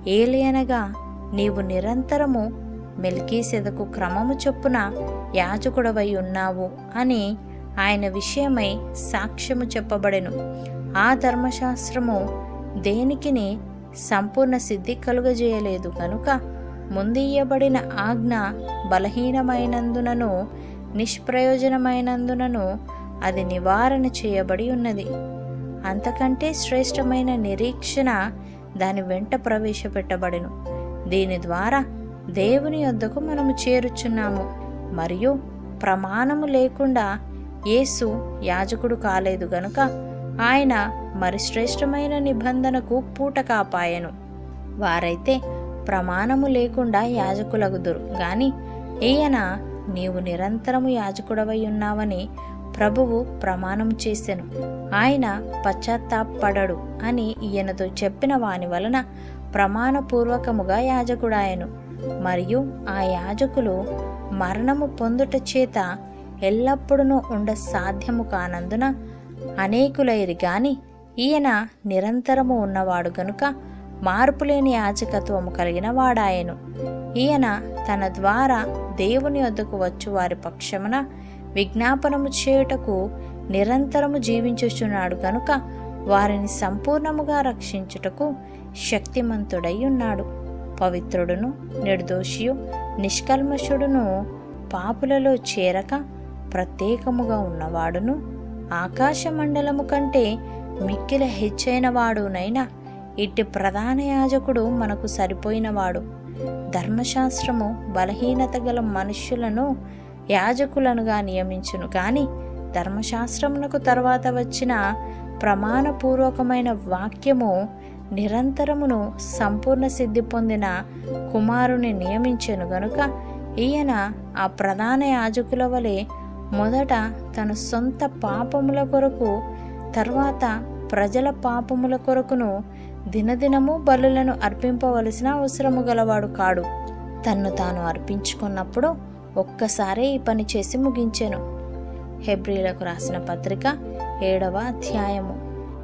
ఏలయనగా నీవు నిరంతరము మెల్కీసెదకు క్రమము చొప్పున యాజకుడవై ఉన్నావు అని ఆయన విషయమై సాక్ష్యము చెప్పబడెను ఆ ధర్మశాస్త్రము దేనికిని సంపూర్ణ సిద్ధి కలుగజేయలేదు కనుక ముందియ్యబడిన ఆజ్ఞ బలహీనమైనందునను నిష్ప్రయోజనమైనందునను అది నివారణ చేయబడి ఉన్నది అంతకంటే శ్రేష్టమైన నిరీక్షణ దాని వెంట ప్రవేశపెట్టబడెను దీని ద్వారా దేవుని యొద్దకు మనము చేరుచున్నాము మరియు ప్రమాణము లేకుండా యేసు యాజకుడు కాలేదు గనుక ఆయన మరి శ్రేష్టమైన నిబంధనకు పూట కాపాయను వారైతే ప్రమాణము లేకుండా యాజకులగుదురు గాని ఈయన నీవు నిరంతరము యాజకుడవై ఉన్నావని ప్రభువు ప్రమాణం చేసెను ఆయన పశ్చాత్తాపడడు అని ఈయనతో చెప్పిన వాని వలన ప్రమాణపూర్వకముగా యాజకుడాయను మరియు ఆ యాజకులు మరణము పొందుట చేత ఎల్లప్పుడూ ఉండ సాధ్యము కానందున అనేకులైరి గాని ఈయన నిరంతరము ఉన్నవాడు గనుక మార్పులేని యాజకత్వము కలిగిన వాడాయను ఈయన తన ద్వారా దేవుని వద్దకు వచ్చు వారి పక్షమున విజ్ఞాపనము చేయుటకు నిరంతరము జీవించుచున్నాడు గనుక వారిని సంపూర్ణముగా రక్షించుటకు శక్తిమంతుడై ఉన్నాడు పవిత్రుడును నిర్దోషియు నిష్కల్మషుడును పాపులలో చేరక ప్రత్యేకముగా ఉన్నవాడును ఆకాశమండలము కంటే మిక్కిల హెచ్చైన వాడునైనా ఇట్టి ప్రధాన యాజకుడు మనకు సరిపోయినవాడు ధర్మశాస్త్రము బలహీనత గల మనుష్యులను యాజకులనుగా నియమించును గాని ధర్మశాస్త్రమునకు తర్వాత వచ్చిన ప్రమాణపూర్వకమైన వాక్యము నిరంతరమును సంపూర్ణ సిద్ధి పొందిన కుమారుని నియమించెను గనుక ఈయన ఆ ప్రధాన యాజకుల వలె మొదట తన సొంత పాపముల కొరకు తర్వాత ప్రజల పాపముల కొరకును దినదినము బలులను అర్పింపవలసిన అవసరము గలవాడు కాడు తన్ను తాను అర్పించుకున్నప్పుడు ఒక్కసారే ఈ పని చేసి ముగించెను హెబ్రిలకు రాసిన పత్రిక ఏడవ అధ్యాయము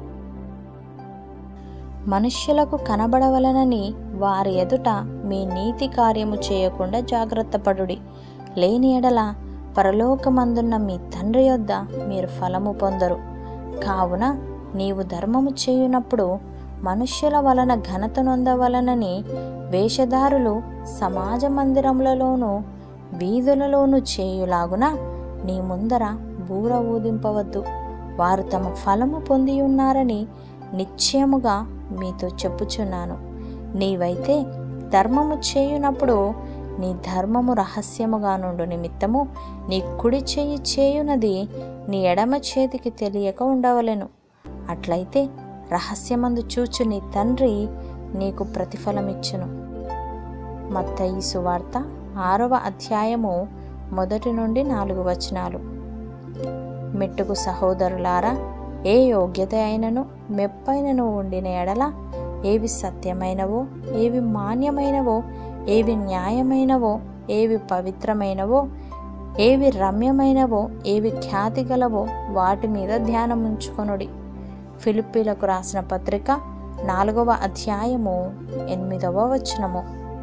మనుష్యులకు కనబడవలనని వారి ఎదుట మీ నీతి కార్యము చేయకుండా జాగ్రత్తపడుడి లేని ఎడల పరలోకమందున్న మీ తండ్రి యొద్ద మీరు ఫలము పొందరు కావున నీవు ధర్మము చేయునప్పుడు మనుష్యుల వలన ఘనత నొందవలనని వేషధారులు సమాజ మందిరములలోనూ వీధులలోనూ చేయులాగున నీ ముందర బూర ఊదింపవద్దు వారు తమ ఫలము పొంది ఉన్నారని నిశ్చయముగా మీతో చెప్పుచున్నాను నీవైతే ధర్మము చేయునప్పుడు నీ ధర్మము రహస్యముగా నుండు నిమిత్తము నీ కుడి చేయి చేయునది నీ ఎడమ చేతికి తెలియక ఉండవలెను అట్లయితే రహస్యమందు చూచు నీ తండ్రి నీకు ప్రతిఫలమిచ్చును మత్తయి సువార్త ఆరవ అధ్యాయము మొదటి నుండి నాలుగు వచనాలు మెట్టుకు సహోదరులారా ఏ యోగ్యత అయినను మెప్పైనను ఉండిన ఎడల ఏవి సత్యమైనవో ఏవి మాన్యమైనవో ఏవి న్యాయమైనవో ఏవి పవిత్రమైనవో ఏవి రమ్యమైనవో ఏవి ఖ్యాతి గలవో వాటి మీద ధ్యానం ఉంచుకొనుడి ఫిలిప్పీలకు రాసిన పత్రిక నాలుగవ అధ్యాయము ఎనిమిదవ వచనము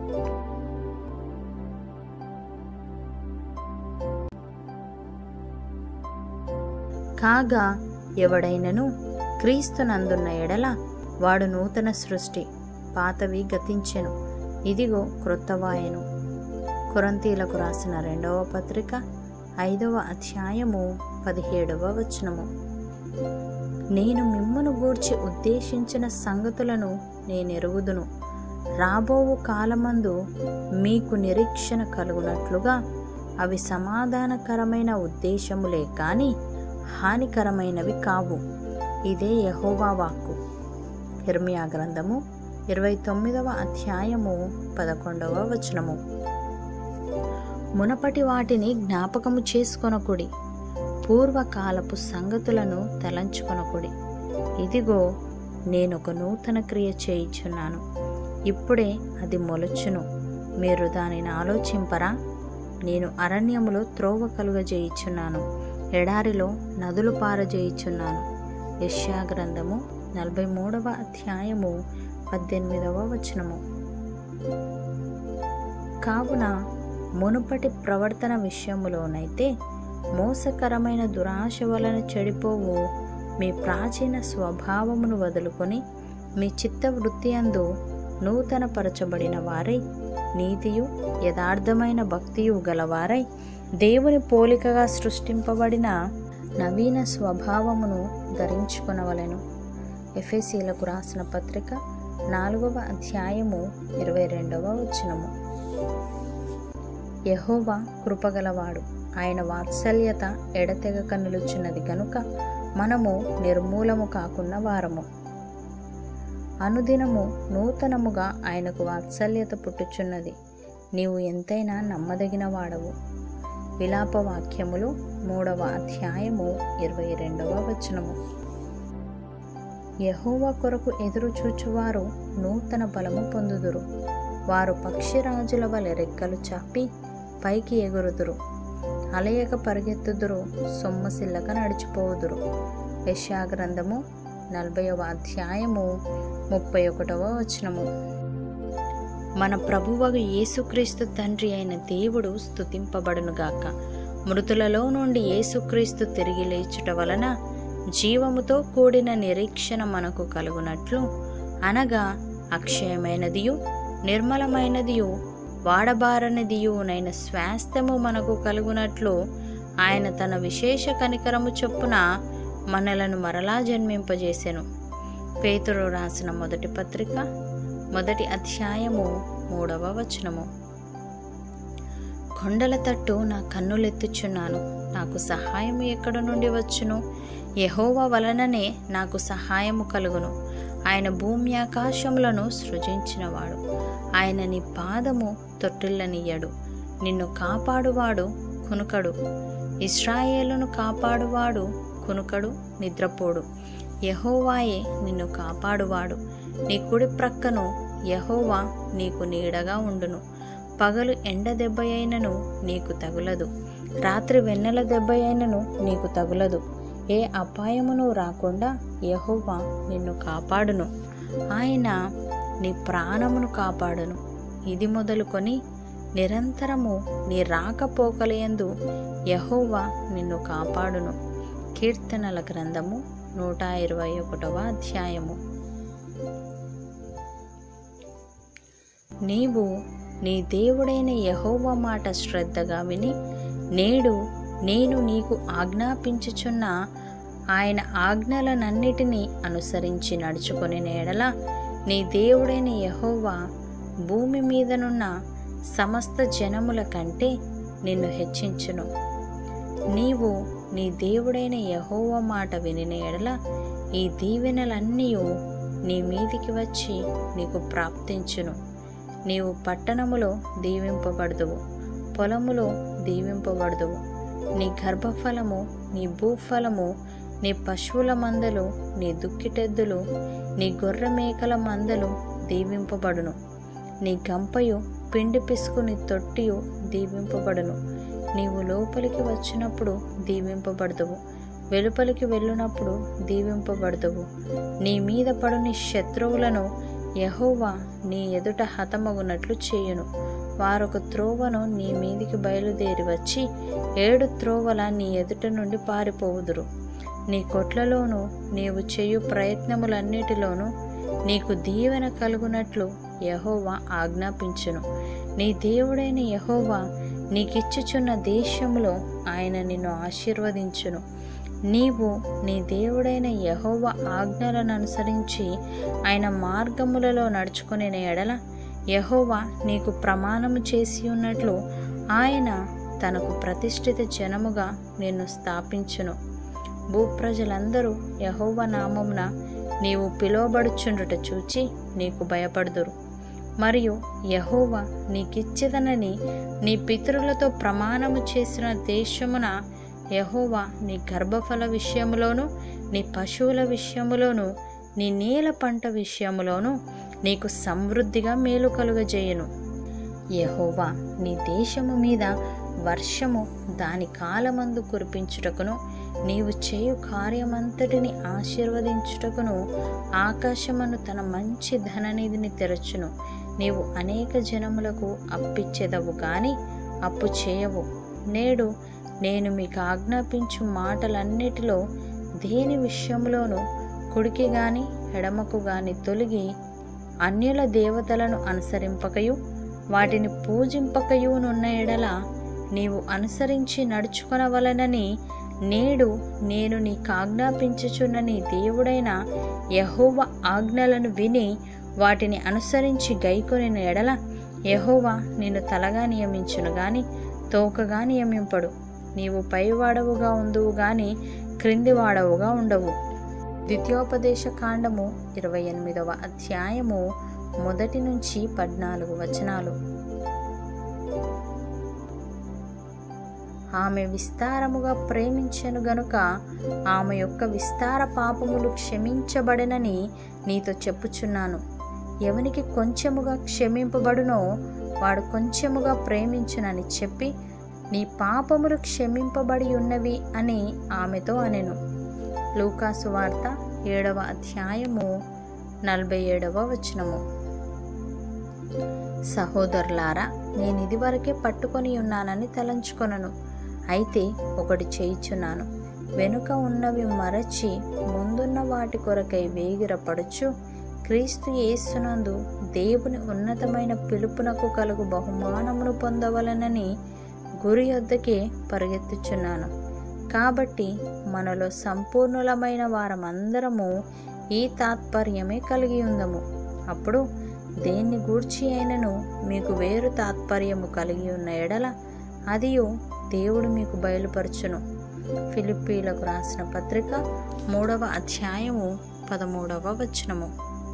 కాగా ఎవడైనను క్రీస్తునందున్న ఎడల వాడు నూతన సృష్టి పాతవి గతించెను ఇదిగో క్రొత్తవాయను కొరంతీలకు రాసిన రెండవ పత్రిక ఐదవ అధ్యాయము పదిహేడవ వచనము నేను మిమ్మును గూర్చి ఉద్దేశించిన సంగతులను నేనెరుగుదును రాబోవు కాలమందు మీకు నిరీక్షణ కలుగునట్లుగా అవి సమాధానకరమైన ఉద్దేశములే కాని హానికరమైనవి కావు ఇదే యహోవా వాక్కు ఇర్మియా గ్రంథము ఇరవై తొమ్మిదవ అధ్యాయము పదకొండవ వచనము మునపటి వాటిని జ్ఞాపకము చేసుకొనకుడి పూర్వకాలపు సంగతులను తలంచుకొనకుడి ఇదిగో నేనొక నూతన క్రియ చేయిచున్నాను ఇప్పుడే అది మొలచును మీరు దానిని ఆలోచింపరా నేను అరణ్యములో త్రోవ కలుగజేయిచున్నాను ఎడారిలో నదులు పారజేయిచున్నాను యష్యా గ్రంథము నలభై మూడవ అధ్యాయము పద్దెనిమిదవ వచనము కావున మునుపటి ప్రవర్తన విషయములోనైతే మోసకరమైన దురాశ వలన చెడిపోవు మీ ప్రాచీన స్వభావమును వదులుకొని మీ చిత్త వృత్తి అందు నూతనపరచబడిన వారై నీతియు యథార్థమైన భక్తియు గలవారై దేవుని పోలికగా సృష్టింపబడిన నవీన స్వభావమును ధరించుకొనవలెను ఎఫ్ఎసీలకు రాసిన పత్రిక నాలుగవ అధ్యాయము ఇరవై రెండవ వచనము యహోవా కృపగలవాడు ఆయన వాత్సల్యత ఎడతెగక నిలుచున్నది గనుక మనము నిర్మూలము కాకున్న వారము అనుదినము నూతనముగా ఆయనకు వాత్సల్యత పుట్టుచున్నది నీవు ఎంతైనా నమ్మదగిన వాడవు విలాప వాక్యములు మూడవ అధ్యాయము ఇరవై రెండవ వచనము యహోవా కొరకు ఎదురు చూచువారు నూతన బలము పొందుదురు వారు పక్షిరాజుల వలె రెక్కలు చాపి పైకి ఎగురుదురు అలయక పరిగెత్తుదురు సొమ్మసిల్లక నడిచిపోవుదురు యశాగ్రంథము నలభైవ అధ్యాయము ముప్పై ఒకటవ వచనము మన ప్రభువగు యేసుక్రీస్తు తండ్రి అయిన దేవుడు స్తుతింపబడునుగాక మృతులలో నుండి యేసుక్రీస్తు తిరిగి లేచుట వలన జీవముతో కూడిన నిరీక్షణ మనకు కలుగునట్లు అనగా అక్షయమైనదియు నిర్మలమైనదియు వాడబారనిదియునైన స్వాస్థ్యము మనకు కలుగునట్లు ఆయన తన విశేష కనికరము చొప్పున మనలను మరలా జన్మింపజేసెను పేతురు రాసిన మొదటి పత్రిక మొదటి అధ్యాయము మూడవ వచనము కొండల తట్టు నా కన్నులెత్తుచున్నాను నాకు సహాయము ఎక్కడ నుండి వచ్చును యహోవా వలననే నాకు సహాయము కలుగును ఆయన భూమి ఆకాశములను సృజించినవాడు ఆయన నీ పాదము తొట్టిల్లనియ్యడు నిన్ను కాపాడువాడు కునుకడు ఇస్రాయేలును కాపాడువాడు కునుకడు నిద్రపోడు యహోవాయే నిన్ను కాపాడువాడు నీ కుడి ప్రక్కను యహోవా నీకు నీడగా ఉండును పగలు ఎండ దెబ్బ అయినను నీకు తగులదు రాత్రి వెన్నెల దెబ్బ అయినను నీకు తగులదు ఏ అపాయమును రాకుండా యహోవా నిన్ను కాపాడును ఆయన నీ ప్రాణమును కాపాడును ఇది మొదలుకొని నిరంతరము నీ రాకపోకలయందు యహోవా నిన్ను కాపాడును కీర్తనల గ్రంథము నూట ఇరవై ఒకటవ అధ్యాయము నీవు నీ దేవుడైన యహోవా మాట శ్రద్ధగా విని నేడు నేను నీకు ఆజ్ఞాపించుచున్న ఆయన ఆజ్ఞలనన్నిటినీ అనుసరించి నడుచుకొని నేడల నీ దేవుడైన యహోవా భూమి మీదనున్న సమస్త జనముల కంటే నిన్ను హెచ్చించును నీవు నీ దేవుడైన యహోవా మాట వినిన ఎడల ఈ దీవెనలన్నీ నీ మీదికి వచ్చి నీకు ప్రాప్తించును నీవు పట్టణములో దీవింపబడదువు పొలములో దీవింపబడదువు నీ గర్భఫలము నీ భూఫలము నీ పశువుల మందలు నీ దుక్కిటెద్దులు నీ గొర్రె మేకల మందలు దీవింపబడును నీ గంపయు పిండి పిసుకుని తొట్టియు దీవింపబడును నీవు లోపలికి వచ్చినప్పుడు దీవింపబడదువు వెలుపలికి వెళ్ళినప్పుడు దీవింపబడదువు నీ మీద పడు నీ శత్రువులను యహోవా నీ ఎదుట హతమగునట్లు చేయును వారొక త్రోవను నీ మీదికి బయలుదేరి వచ్చి ఏడు త్రోవల నీ ఎదుట నుండి పారిపోవుదురు నీ కొట్లలోనూ నీవు చేయు ప్రయత్నములన్నిటిలోనూ నీకు దీవెన కలుగునట్లు యహోవా ఆజ్ఞాపించును నీ దేవుడైన యహోవా నీకిచ్చుచున్న దేశములో ఆయన నిన్ను ఆశీర్వదించును నీవు నీ దేవుడైన యహోవ ఆజ్ఞలను అనుసరించి ఆయన మార్గములలో నడుచుకునే ఎడల యహోవా నీకు ప్రమాణము చేసి ఉన్నట్లు ఆయన తనకు ప్రతిష్ఠిత జనముగా నిన్ను స్థాపించును భూప్రజలందరూ యహోవ నామమున నీవు పిలువబడుచుండుట చూచి నీకు భయపడుదురు మరియు యహోవా నీకిచ్చేదనని నీ పితరులతో ప్రమాణము చేసిన దేశమున యహోవా నీ గర్భఫల విషయములోను నీ పశువుల విషయములోను నీ నీల పంట విషయములోను నీకు సమృద్ధిగా మేలు కలుగజేయును యహోవా నీ దేశము మీద వర్షము దాని కాలమందు కురిపించుటకును నీవు చేయు కార్యమంతటిని ఆశీర్వదించుటకును ఆకాశమును తన మంచి ధననిధిని తెరచును నీవు అనేక జనములకు అప్పిచ్చెదవు గాని అప్పు చేయవు నేడు నేను మీకు ఆజ్ఞాపించు మాటలన్నిటిలో దేని విషయంలోనూ కుడికి గాని ఎడమకు గాని తొలగి అన్యుల దేవతలను అనుసరింపకయు వాటిని పూజింపకయునున్న ఎడల నీవు అనుసరించి నడుచుకొనవలనని నేడు నేను నీకు ఆజ్ఞాపించుచున్న నీ దేవుడైన యహోవ ఆజ్ఞలను విని వాటిని అనుసరించి గైకొని ఎడల యహోవా నిన్ను తలగా నియమించును గాని తోకగా నియమింపడు నీవు పైవాడవుగా ఉందువు గాని క్రిందివాడవుగా ఉండవు ద్వితీయోపదేశ కాండము ఇరవై ఎనిమిదవ అధ్యాయము మొదటి నుంచి పద్నాలుగు వచనాలు ఆమె విస్తారముగా ప్రేమించెను గనుక ఆమె యొక్క విస్తార పాపములు క్షమించబడనని నీతో చెప్పుచున్నాను ఎవనికి కొంచెముగా క్షమింపబడునో వాడు కొంచెముగా ప్రేమించునని చెప్పి నీ పాపములు క్షమింపబడి ఉన్నవి అని ఆమెతో అనెను లూకాసు వార్త ఏడవ అధ్యాయము నలభై ఏడవ వచనము సహోదరులారా నేను ఇదివరకే పట్టుకొని ఉన్నానని తలంచుకొనను అయితే ఒకటి చేయిచున్నాను వెనుక ఉన్నవి మరచి ముందున్న వాటి కొరకై వేగిరపడుచు క్రీస్తు యేసునందు దేవుని ఉన్నతమైన పిలుపునకు కలుగు బహుమానమును పొందవలనని గురి యొద్దకే పరిగెత్తుచున్నాను కాబట్టి మనలో సంపూర్ణులమైన వారమందరము ఈ తాత్పర్యమే కలిగి ఉందము అప్పుడు దేన్ని గూర్చి అయినను మీకు వేరు తాత్పర్యము కలిగి ఉన్న ఎడల అదియు దేవుడు మీకు బయలుపరచును ఫిలిప్పీలకు రాసిన పత్రిక మూడవ అధ్యాయము పదమూడవ వచనము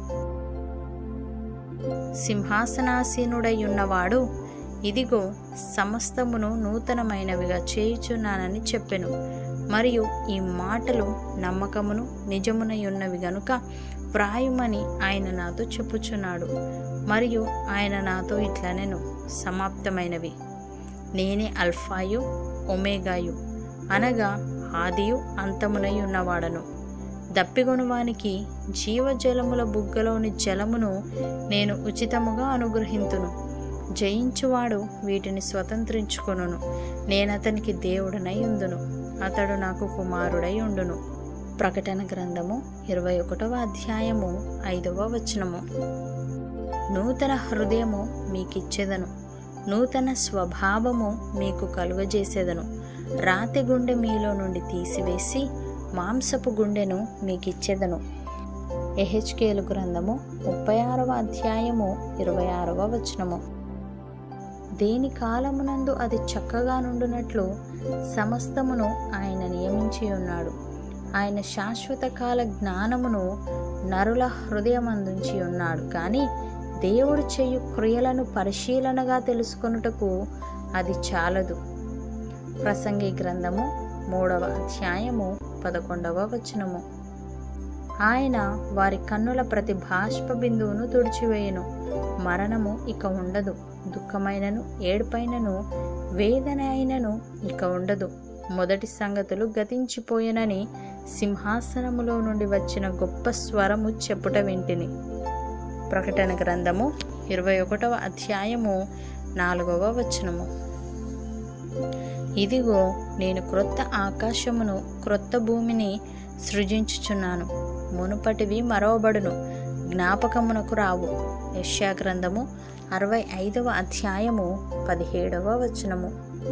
సింహాసనాసీనుడై ఉన్నవాడు ఇదిగో సమస్తమును నూతనమైనవిగా చేయుచున్నానని చెప్పెను మరియు ఈ మాటలు నమ్మకమును నిజమునై ఉన్నవి గనుక వ్రాయుమని ఆయన నాతో చెప్పుచున్నాడు మరియు ఆయన నాతో ఇట్లనెను సమాప్తమైనవి నేనే అల్ఫాయు ఒమేగాయు అనగా ఆదియు అంతమునై ఉన్నవాడను దప్పిగొనువానికి జీవజలముల బుగ్గలోని జలమును నేను ఉచితముగా అనుగ్రహింతును జయించువాడు వీటిని స్వతంత్రించుకొనును నేనతనికి దేవుడనై ఉందును అతడు నాకు కుమారుడై ఉండును ప్రకటన గ్రంథము ఇరవై ఒకటవ అధ్యాయము ఐదవ వచనము నూతన హృదయము మీకిచ్చేదను నూతన స్వభావము మీకు కలుగజేసేదను రాతి గుండె మీలో నుండి తీసివేసి మాంసపు గుండెను మీకిచ్చేదను ఎహెచ్కేలు గ్రంథము ముప్పై ఆరవ అధ్యాయము ఇరవై ఆరవ వచనము దేని కాలమునందు అది చక్కగా నుండునట్లు సమస్తమును ఆయన నియమించి ఉన్నాడు ఆయన శాశ్వత కాల జ్ఞానమును నరుల హృదయమందుంచి ఉన్నాడు కానీ దేవుడు చేయు క్రియలను పరిశీలనగా తెలుసుకొనుటకు అది చాలదు ప్రసంగి గ్రంథము మూడవ అధ్యాయము పదకొండవ వచనము ఆయన వారి కన్నుల ప్రతి బాష్ప బిందువును తుడిచివేయును మరణము ఇక ఉండదు దుఃఖమైనను ఏడుపైనను వేదన అయినను ఇక ఉండదు మొదటి సంగతులు గతించిపోయెనని సింహాసనములో నుండి వచ్చిన గొప్ప స్వరము చెప్పుట వింటిని ప్రకటన గ్రంథము ఇరవై ఒకటవ అధ్యాయము నాలుగవ వచనము ఇదిగో నేను క్రొత్త ఆకాశమును క్రొత్త భూమిని సృజించుచున్నాను మునుపటివి మరవబడును జ్ఞాపకమునకు రావు యష్యా గ్రంథము అరవై ఐదవ అధ్యాయము పదిహేడవ వచనము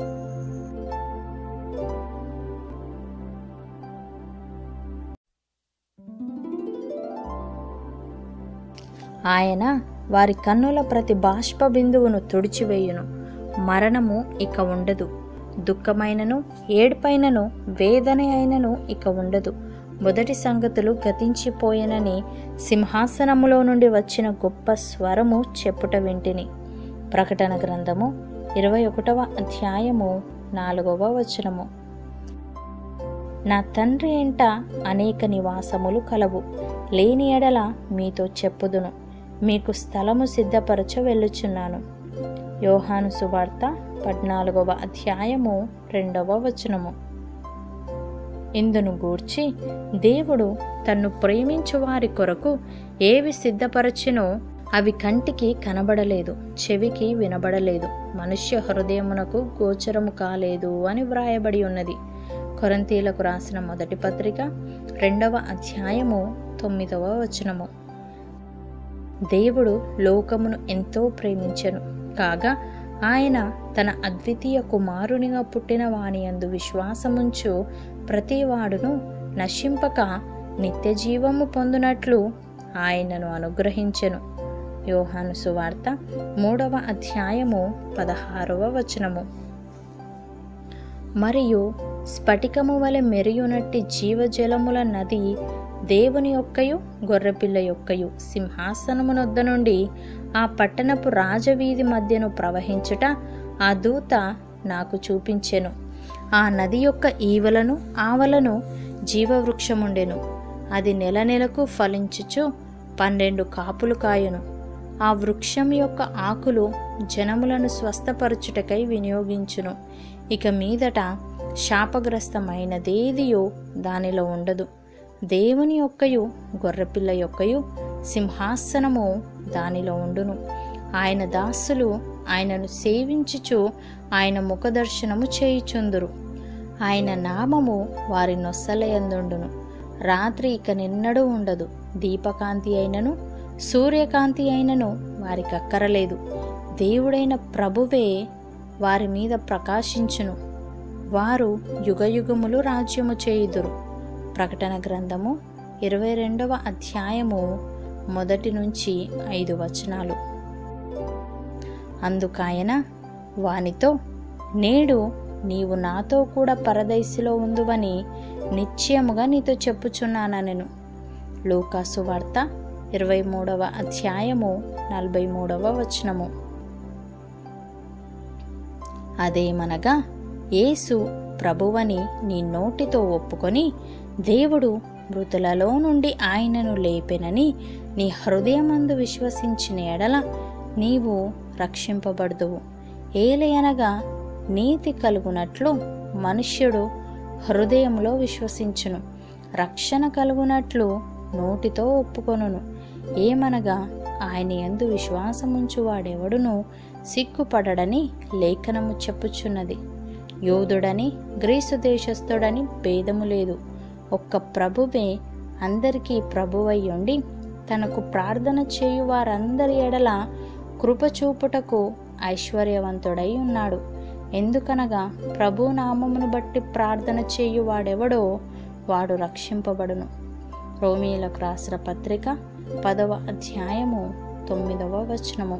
ఆయన వారి కన్నుల ప్రతి బాష్ప బిందువును తుడిచివేయును మరణము ఇక ఉండదు దుఃఖమైనను ఏడుపైనను వేదన అయినను ఇక ఉండదు మొదటి సంగతులు గతించిపోయెనని సింహాసనములో నుండి వచ్చిన గొప్ప స్వరము చెప్పుట వింటిని ప్రకటన గ్రంథము ఇరవై ఒకటవ అధ్యాయము నాలుగవ వచనము నా తండ్రి ఎంట అనేక నివాసములు కలవు లేని ఎడల మీతో చెప్పుదును మీకు స్థలము సిద్ధపరచ వెళ్ళుచున్నాను యోహాను సువార్త పద్నాలుగవ అధ్యాయము రెండవ వచనము ఇందును గూర్చి దేవుడు తన్ను ప్రేమించు వారి కొరకు ఏవి సిద్ధపరచినో అవి కంటికి కనబడలేదు చెవికి వినబడలేదు మనుష్య హృదయమునకు గోచరము కాలేదు అని వ్రాయబడి ఉన్నది కొరంతీలకు రాసిన మొదటి పత్రిక రెండవ అధ్యాయము తొమ్మిదవ వచనము దేవుడు లోకమును ఎంతో ప్రేమించెను కాగా ఆయన తన అద్వితీయ కుమారునిగా పుట్టిన వాని అందు విశ్వాసముంచు ప్రతివాడును నశింపక నిత్య జీవము పొందునట్లు ఆయనను అనుగ్రహించెను యోహాను సువార్త మూడవ అధ్యాయము పదహారవ వచనము మరియు స్ఫటికము వలె మెరియునట్టి జీవజలముల నది దేవుని యొక్కయు గొర్రెపిల్ల యొక్కయు సింహాసనమునొద్ద నుండి ఆ పట్టణపు రాజవీధి మధ్యను ప్రవహించుట ఆ దూత నాకు చూపించెను ఆ నది యొక్క ఈవలను ఆవలను జీవవృక్షముండెను అది నెల నెలకు ఫలించుచు పన్నెండు కాపులు కాయను ఆ వృక్షం యొక్క ఆకులు జనములను స్వస్థపరచుటకై వినియోగించును ఇక మీదట శాపగ్రస్తమైనదేదియో దానిలో ఉండదు దేవుని యొక్కయు గొర్రెపిల్ల యొక్కయు సింహాసనము దానిలో ఉండును ఆయన దాసులు ఆయనను సేవించుచు ఆయన ముఖదర్శనము చేయుచుందురు ఆయన నామము వారి నొస్సలయందుండును రాత్రి ఇక నిన్నడూ ఉండదు దీపకాంతి అయినను సూర్యకాంతి అయినను వారికి అక్కరలేదు దేవుడైన ప్రభువే వారి మీద ప్రకాశించును వారు యుగయుగములు రాజ్యము చేయుదురు ప్రకటన గ్రంథము ఇరవై రెండవ అధ్యాయము మొదటి నుంచి ఐదు వచనాలు అందుకాయన వానితో నేడు నీవు నాతో కూడా పరదైసిలో ఉందువని నిశ్చయముగా నీతో చెప్పుచున్నానెను లూకాసు వార్త ఇరవై మూడవ అధ్యాయము నలభై మూడవ వచనము అదేమనగా యేసు ప్రభువని నీ నోటితో ఒప్పుకొని దేవుడు మృతులలో నుండి ఆయనను లేపెనని నీ హృదయమందు విశ్వసించిన ఎడల నీవు రక్షింపబడదువు ఏలయనగా నీతి కలుగునట్లు మనుష్యుడు హృదయంలో విశ్వసించును రక్షణ కలుగునట్లు నోటితో ఒప్పుకొనును ఏమనగా ఆయన ఎందు విశ్వాసముంచువాడెవడును సిగ్గుపడడని లేఖనము చెప్పుచున్నది యోధుడని గ్రీసు దేశస్థుడని భేదము లేదు ఒక్క ప్రభువే అందరికీ ప్రభువై ఉండి తనకు ప్రార్థన చేయు వారందరి ఎడల కృపచూపుటకు ఐశ్వర్యవంతుడై ఉన్నాడు ఎందుకనగా ప్రభు నామమును బట్టి ప్రార్థన చేయువాడెవడో వాడు రక్షింపబడును రోమీలకు రాసిన పత్రిక పదవ అధ్యాయము తొమ్మిదవ వచనము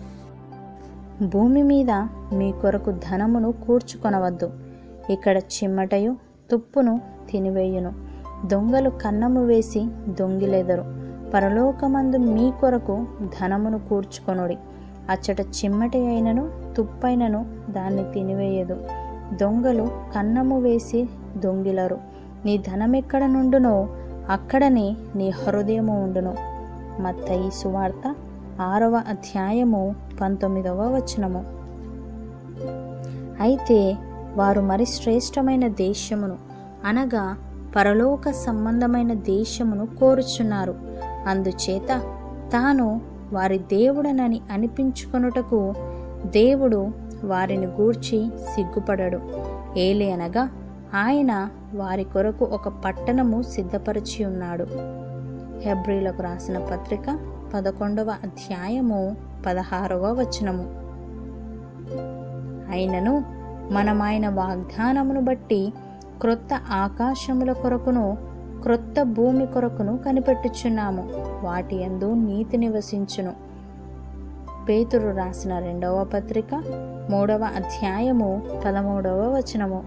భూమి మీద మీ కొరకు ధనమును కూర్చుకొనవద్దు ఇక్కడ చిమ్మటయు తుప్పును తినివేయును దొంగలు కన్నము వేసి దొంగిలెదరు పరలోకమందు మీ కొరకు ధనమును కూర్చుకొనుడి అచ్చట చిమ్మటి అయినను తుప్పైనను దాన్ని తినివేయదు దొంగలు కన్నము వేసి దొంగిలరు నీ ధనమెక్కడ నుండునో అక్కడనే నీ హృదయము ఉండును మత్తయి సువార్త ఆరవ అధ్యాయము పంతొమ్మిదవ వచనము అయితే వారు మరి శ్రేష్టమైన దేశమును అనగా పరలోక సంబంధమైన దేశమును కోరుచున్నారు అందుచేత తాను వారి దేవుడనని అనిపించుకొనుటకు దేవుడు వారిని గూర్చి సిగ్గుపడడు ఏలి అనగా ఆయన వారి కొరకు ఒక పట్టణము సిద్ధపరిచి ఉన్నాడు హెబ్రిలకు రాసిన పత్రిక పదకొండవ అధ్యాయము పదహారవ వచనము అయినను మనం ఆయన వాగ్దానమును బట్టి క్రొత్త ఆకాశముల కొరకును క్రొత్త భూమి కొరకును కనిపెట్టుచున్నాము వాటి యందు నీతి నివసించును పేతురు రాసిన రెండవ పత్రిక మూడవ అధ్యాయము పదమూడవ వచనము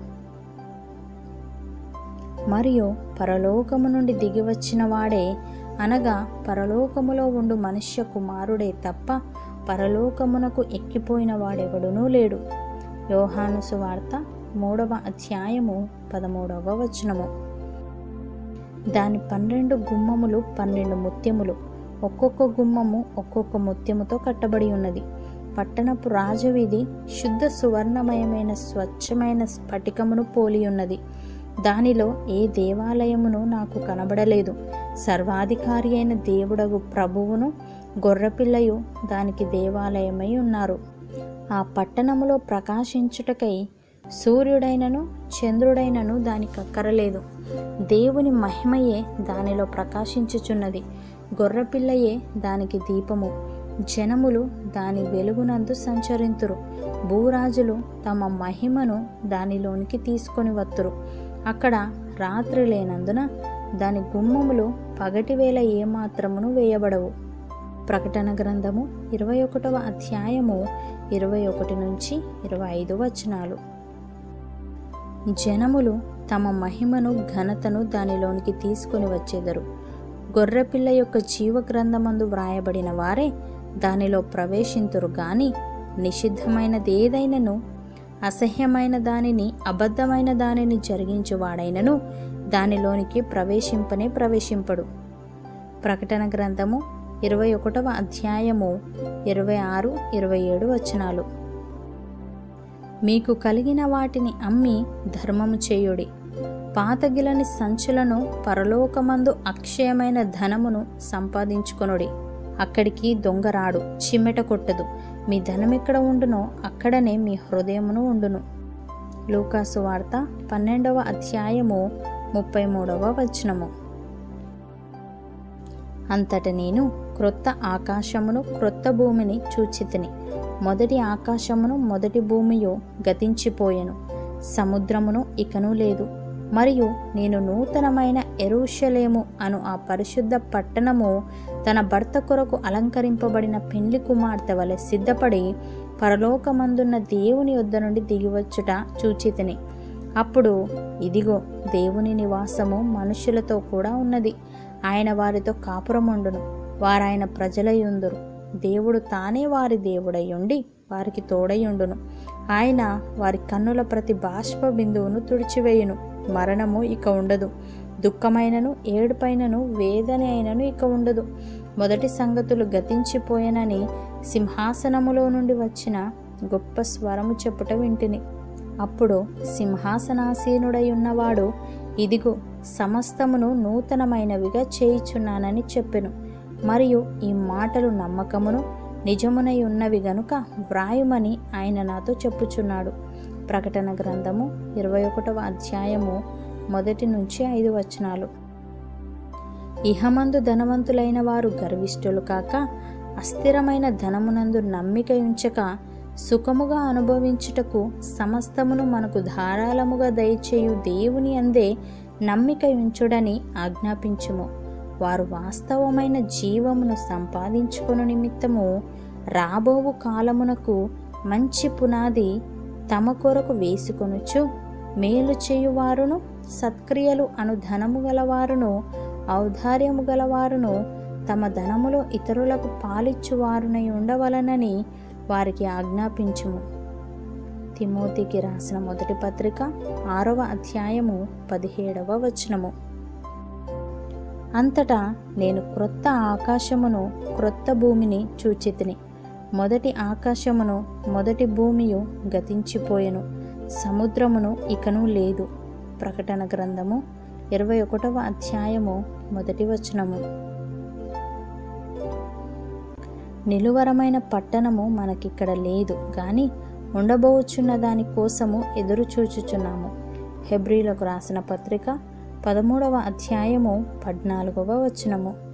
మరియు పరలోకము నుండి దిగివచ్చిన వాడే అనగా పరలోకములో ఉండు మనుష్య కుమారుడే తప్ప పరలోకమునకు ఎక్కిపోయిన వాడెవడునూ లేడు యోహాను సువార్త మూడవ అధ్యాయము పదమూడవ వచనము దాని పన్నెండు గుమ్మములు పన్నెండు ముత్యములు ఒక్కొక్క గుమ్మము ఒక్కొక్క ముత్యముతో కట్టబడి ఉన్నది పట్టణపు రాజవీధి శుద్ధ సువర్ణమయమైన స్వచ్ఛమైన స్ఫటికమును పోలి ఉన్నది దానిలో ఏ దేవాలయమును నాకు కనబడలేదు సర్వాధికారి అయిన దేవుడగు ప్రభువును గొర్రెపిల్లయు దానికి దేవాలయమై ఉన్నారు ఆ పట్టణములో ప్రకాశించుటకై సూర్యుడైనను చంద్రుడైనను దానికి అక్కరలేదు దేవుని మహిమయే దానిలో ప్రకాశించుచున్నది గొర్రెపిల్లయే దానికి దీపము జనములు దాని వెలుగునందు సంచరింతురు భూరాజులు తమ మహిమను దానిలోనికి తీసుకొని వత్తురు అక్కడ రాత్రి లేనందున దాని గుమ్మములు పగటివేళ ఏమాత్రమును వేయబడవు ప్రకటన గ్రంథము ఇరవై ఒకటవ అధ్యాయము ఇరవై ఒకటి నుంచి ఇరవై ఐదు వచనాలు జనములు తమ మహిమను ఘనతను దానిలోనికి తీసుకొని వచ్చేదరు గొర్రెపిల్ల యొక్క జీవ గ్రంథమందు వ్రాయబడిన వారే దానిలో ప్రవేశింతురు గాని నిషిద్ధమైనదేదైనను అసహ్యమైన దానిని అబద్ధమైన దానిని జరిగించువాడైనను దానిలోనికి ప్రవేశింపనే ప్రవేశింపడు ప్రకటన గ్రంథము ఇరవై ఒకటవ అధ్యాయము ఇరవై ఆరు ఇరవై ఏడు వచనాలు మీకు కలిగిన వాటిని అమ్మి ధర్మము చేయుడి పాతగిలని సంచులను పరలోకమందు అక్షయమైన ధనమును సంపాదించుకొనుడి అక్కడికి దొంగరాడు చిమ్మెట కొట్టదు మీ ధనం ఎక్కడ ఉండునో అక్కడనే మీ హృదయమును ఉండును లూకాసు వార్త పన్నెండవ అధ్యాయము ముప్పై మూడవ వచనము అంతట నేను క్రొత్త ఆకాశమును క్రొత్త భూమిని చూచితిని మొదటి ఆకాశమును మొదటి భూమియు గతించిపోయెను సముద్రమును ఇకను లేదు మరియు నేను నూతనమైన ఎరుషలేము అను ఆ పరిశుద్ధ పట్టణము తన భర్త కొరకు అలంకరింపబడిన పెండ్లి కుమార్తె వలె సిద్ధపడి పరలోకమందున్న దేవుని యొద్ద నుండి దిగివచ్చుట చూచితిని అప్పుడు ఇదిగో దేవుని నివాసము మనుషులతో కూడా ఉన్నది ఆయన వారితో కాపురముండును వారాయన ప్రజలయుందురు దేవుడు తానే వారి దేవుడయ్యుండి వారికి తోడయుండును ఆయన వారి కన్నుల ప్రతి బాష్ప బిందువును తుడిచివేయును మరణము ఇక ఉండదు దుఃఖమైనను ఏడుపైనను వేదన అయినను ఇక ఉండదు మొదటి సంగతులు గతించిపోయెనని సింహాసనములో నుండి వచ్చిన గొప్ప స్వరము చెప్పుట వింటిని అప్పుడు సింహాసనాసీనుడై ఉన్నవాడు ఇదిగో సమస్తమును నూతనమైనవిగా చేయుచున్నానని చెప్పెను మరియు ఈ మాటలు నమ్మకమును నిజమునై ఉన్నవి గనుక వ్రాయుమని ఆయన నాతో చెప్పుచున్నాడు ప్రకటన గ్రంథము ఇరవై ఒకటవ అధ్యాయము మొదటి నుంచి ఐదు వచనాలు ఇహమందు ధనవంతులైన వారు గర్విష్ఠులు కాక అస్థిరమైన ధనమునందు నమ్మిక ఉంచక సుఖముగా అనుభవించుటకు సమస్తమును మనకు ధారాళముగా దయచేయు దేవుని అందే నమ్మిక ఉంచుడని ఆజ్ఞాపించుము వారు వాస్తవమైన జీవమును సంపాదించుకుని నిమిత్తము రాబోవు కాలమునకు మంచి పునాది తమ కొరకు వేసుకొనుచు మేలు చేయువారును సత్క్రియలు అను ధనము గలవారును ఔదార్యము గలవారును తమ ధనములో ఇతరులకు పాలిచ్చువారునై ఉండవలనని వారికి ఆజ్ఞాపించుము తిమోతికి రాసిన మొదటి పత్రిక ఆరవ అధ్యాయము పదిహేడవ వచనము అంతటా నేను క్రొత్త ఆకాశమును క్రొత్త భూమిని చూచితిని మొదటి ఆకాశమును మొదటి భూమియు గతించిపోయెను సముద్రమును ఇకను లేదు ప్రకటన గ్రంథము ఇరవై ఒకటవ అధ్యాయము మొదటి వచనము నిలువరమైన పట్టణము మనకిక్కడ లేదు కానీ ఉండబోచున్న దాని కోసము ఎదురు చూచుచున్నాము హెబ్రీలకు రాసిన పత్రిక పదమూడవ అధ్యాయము పద్నాలుగవ వచనము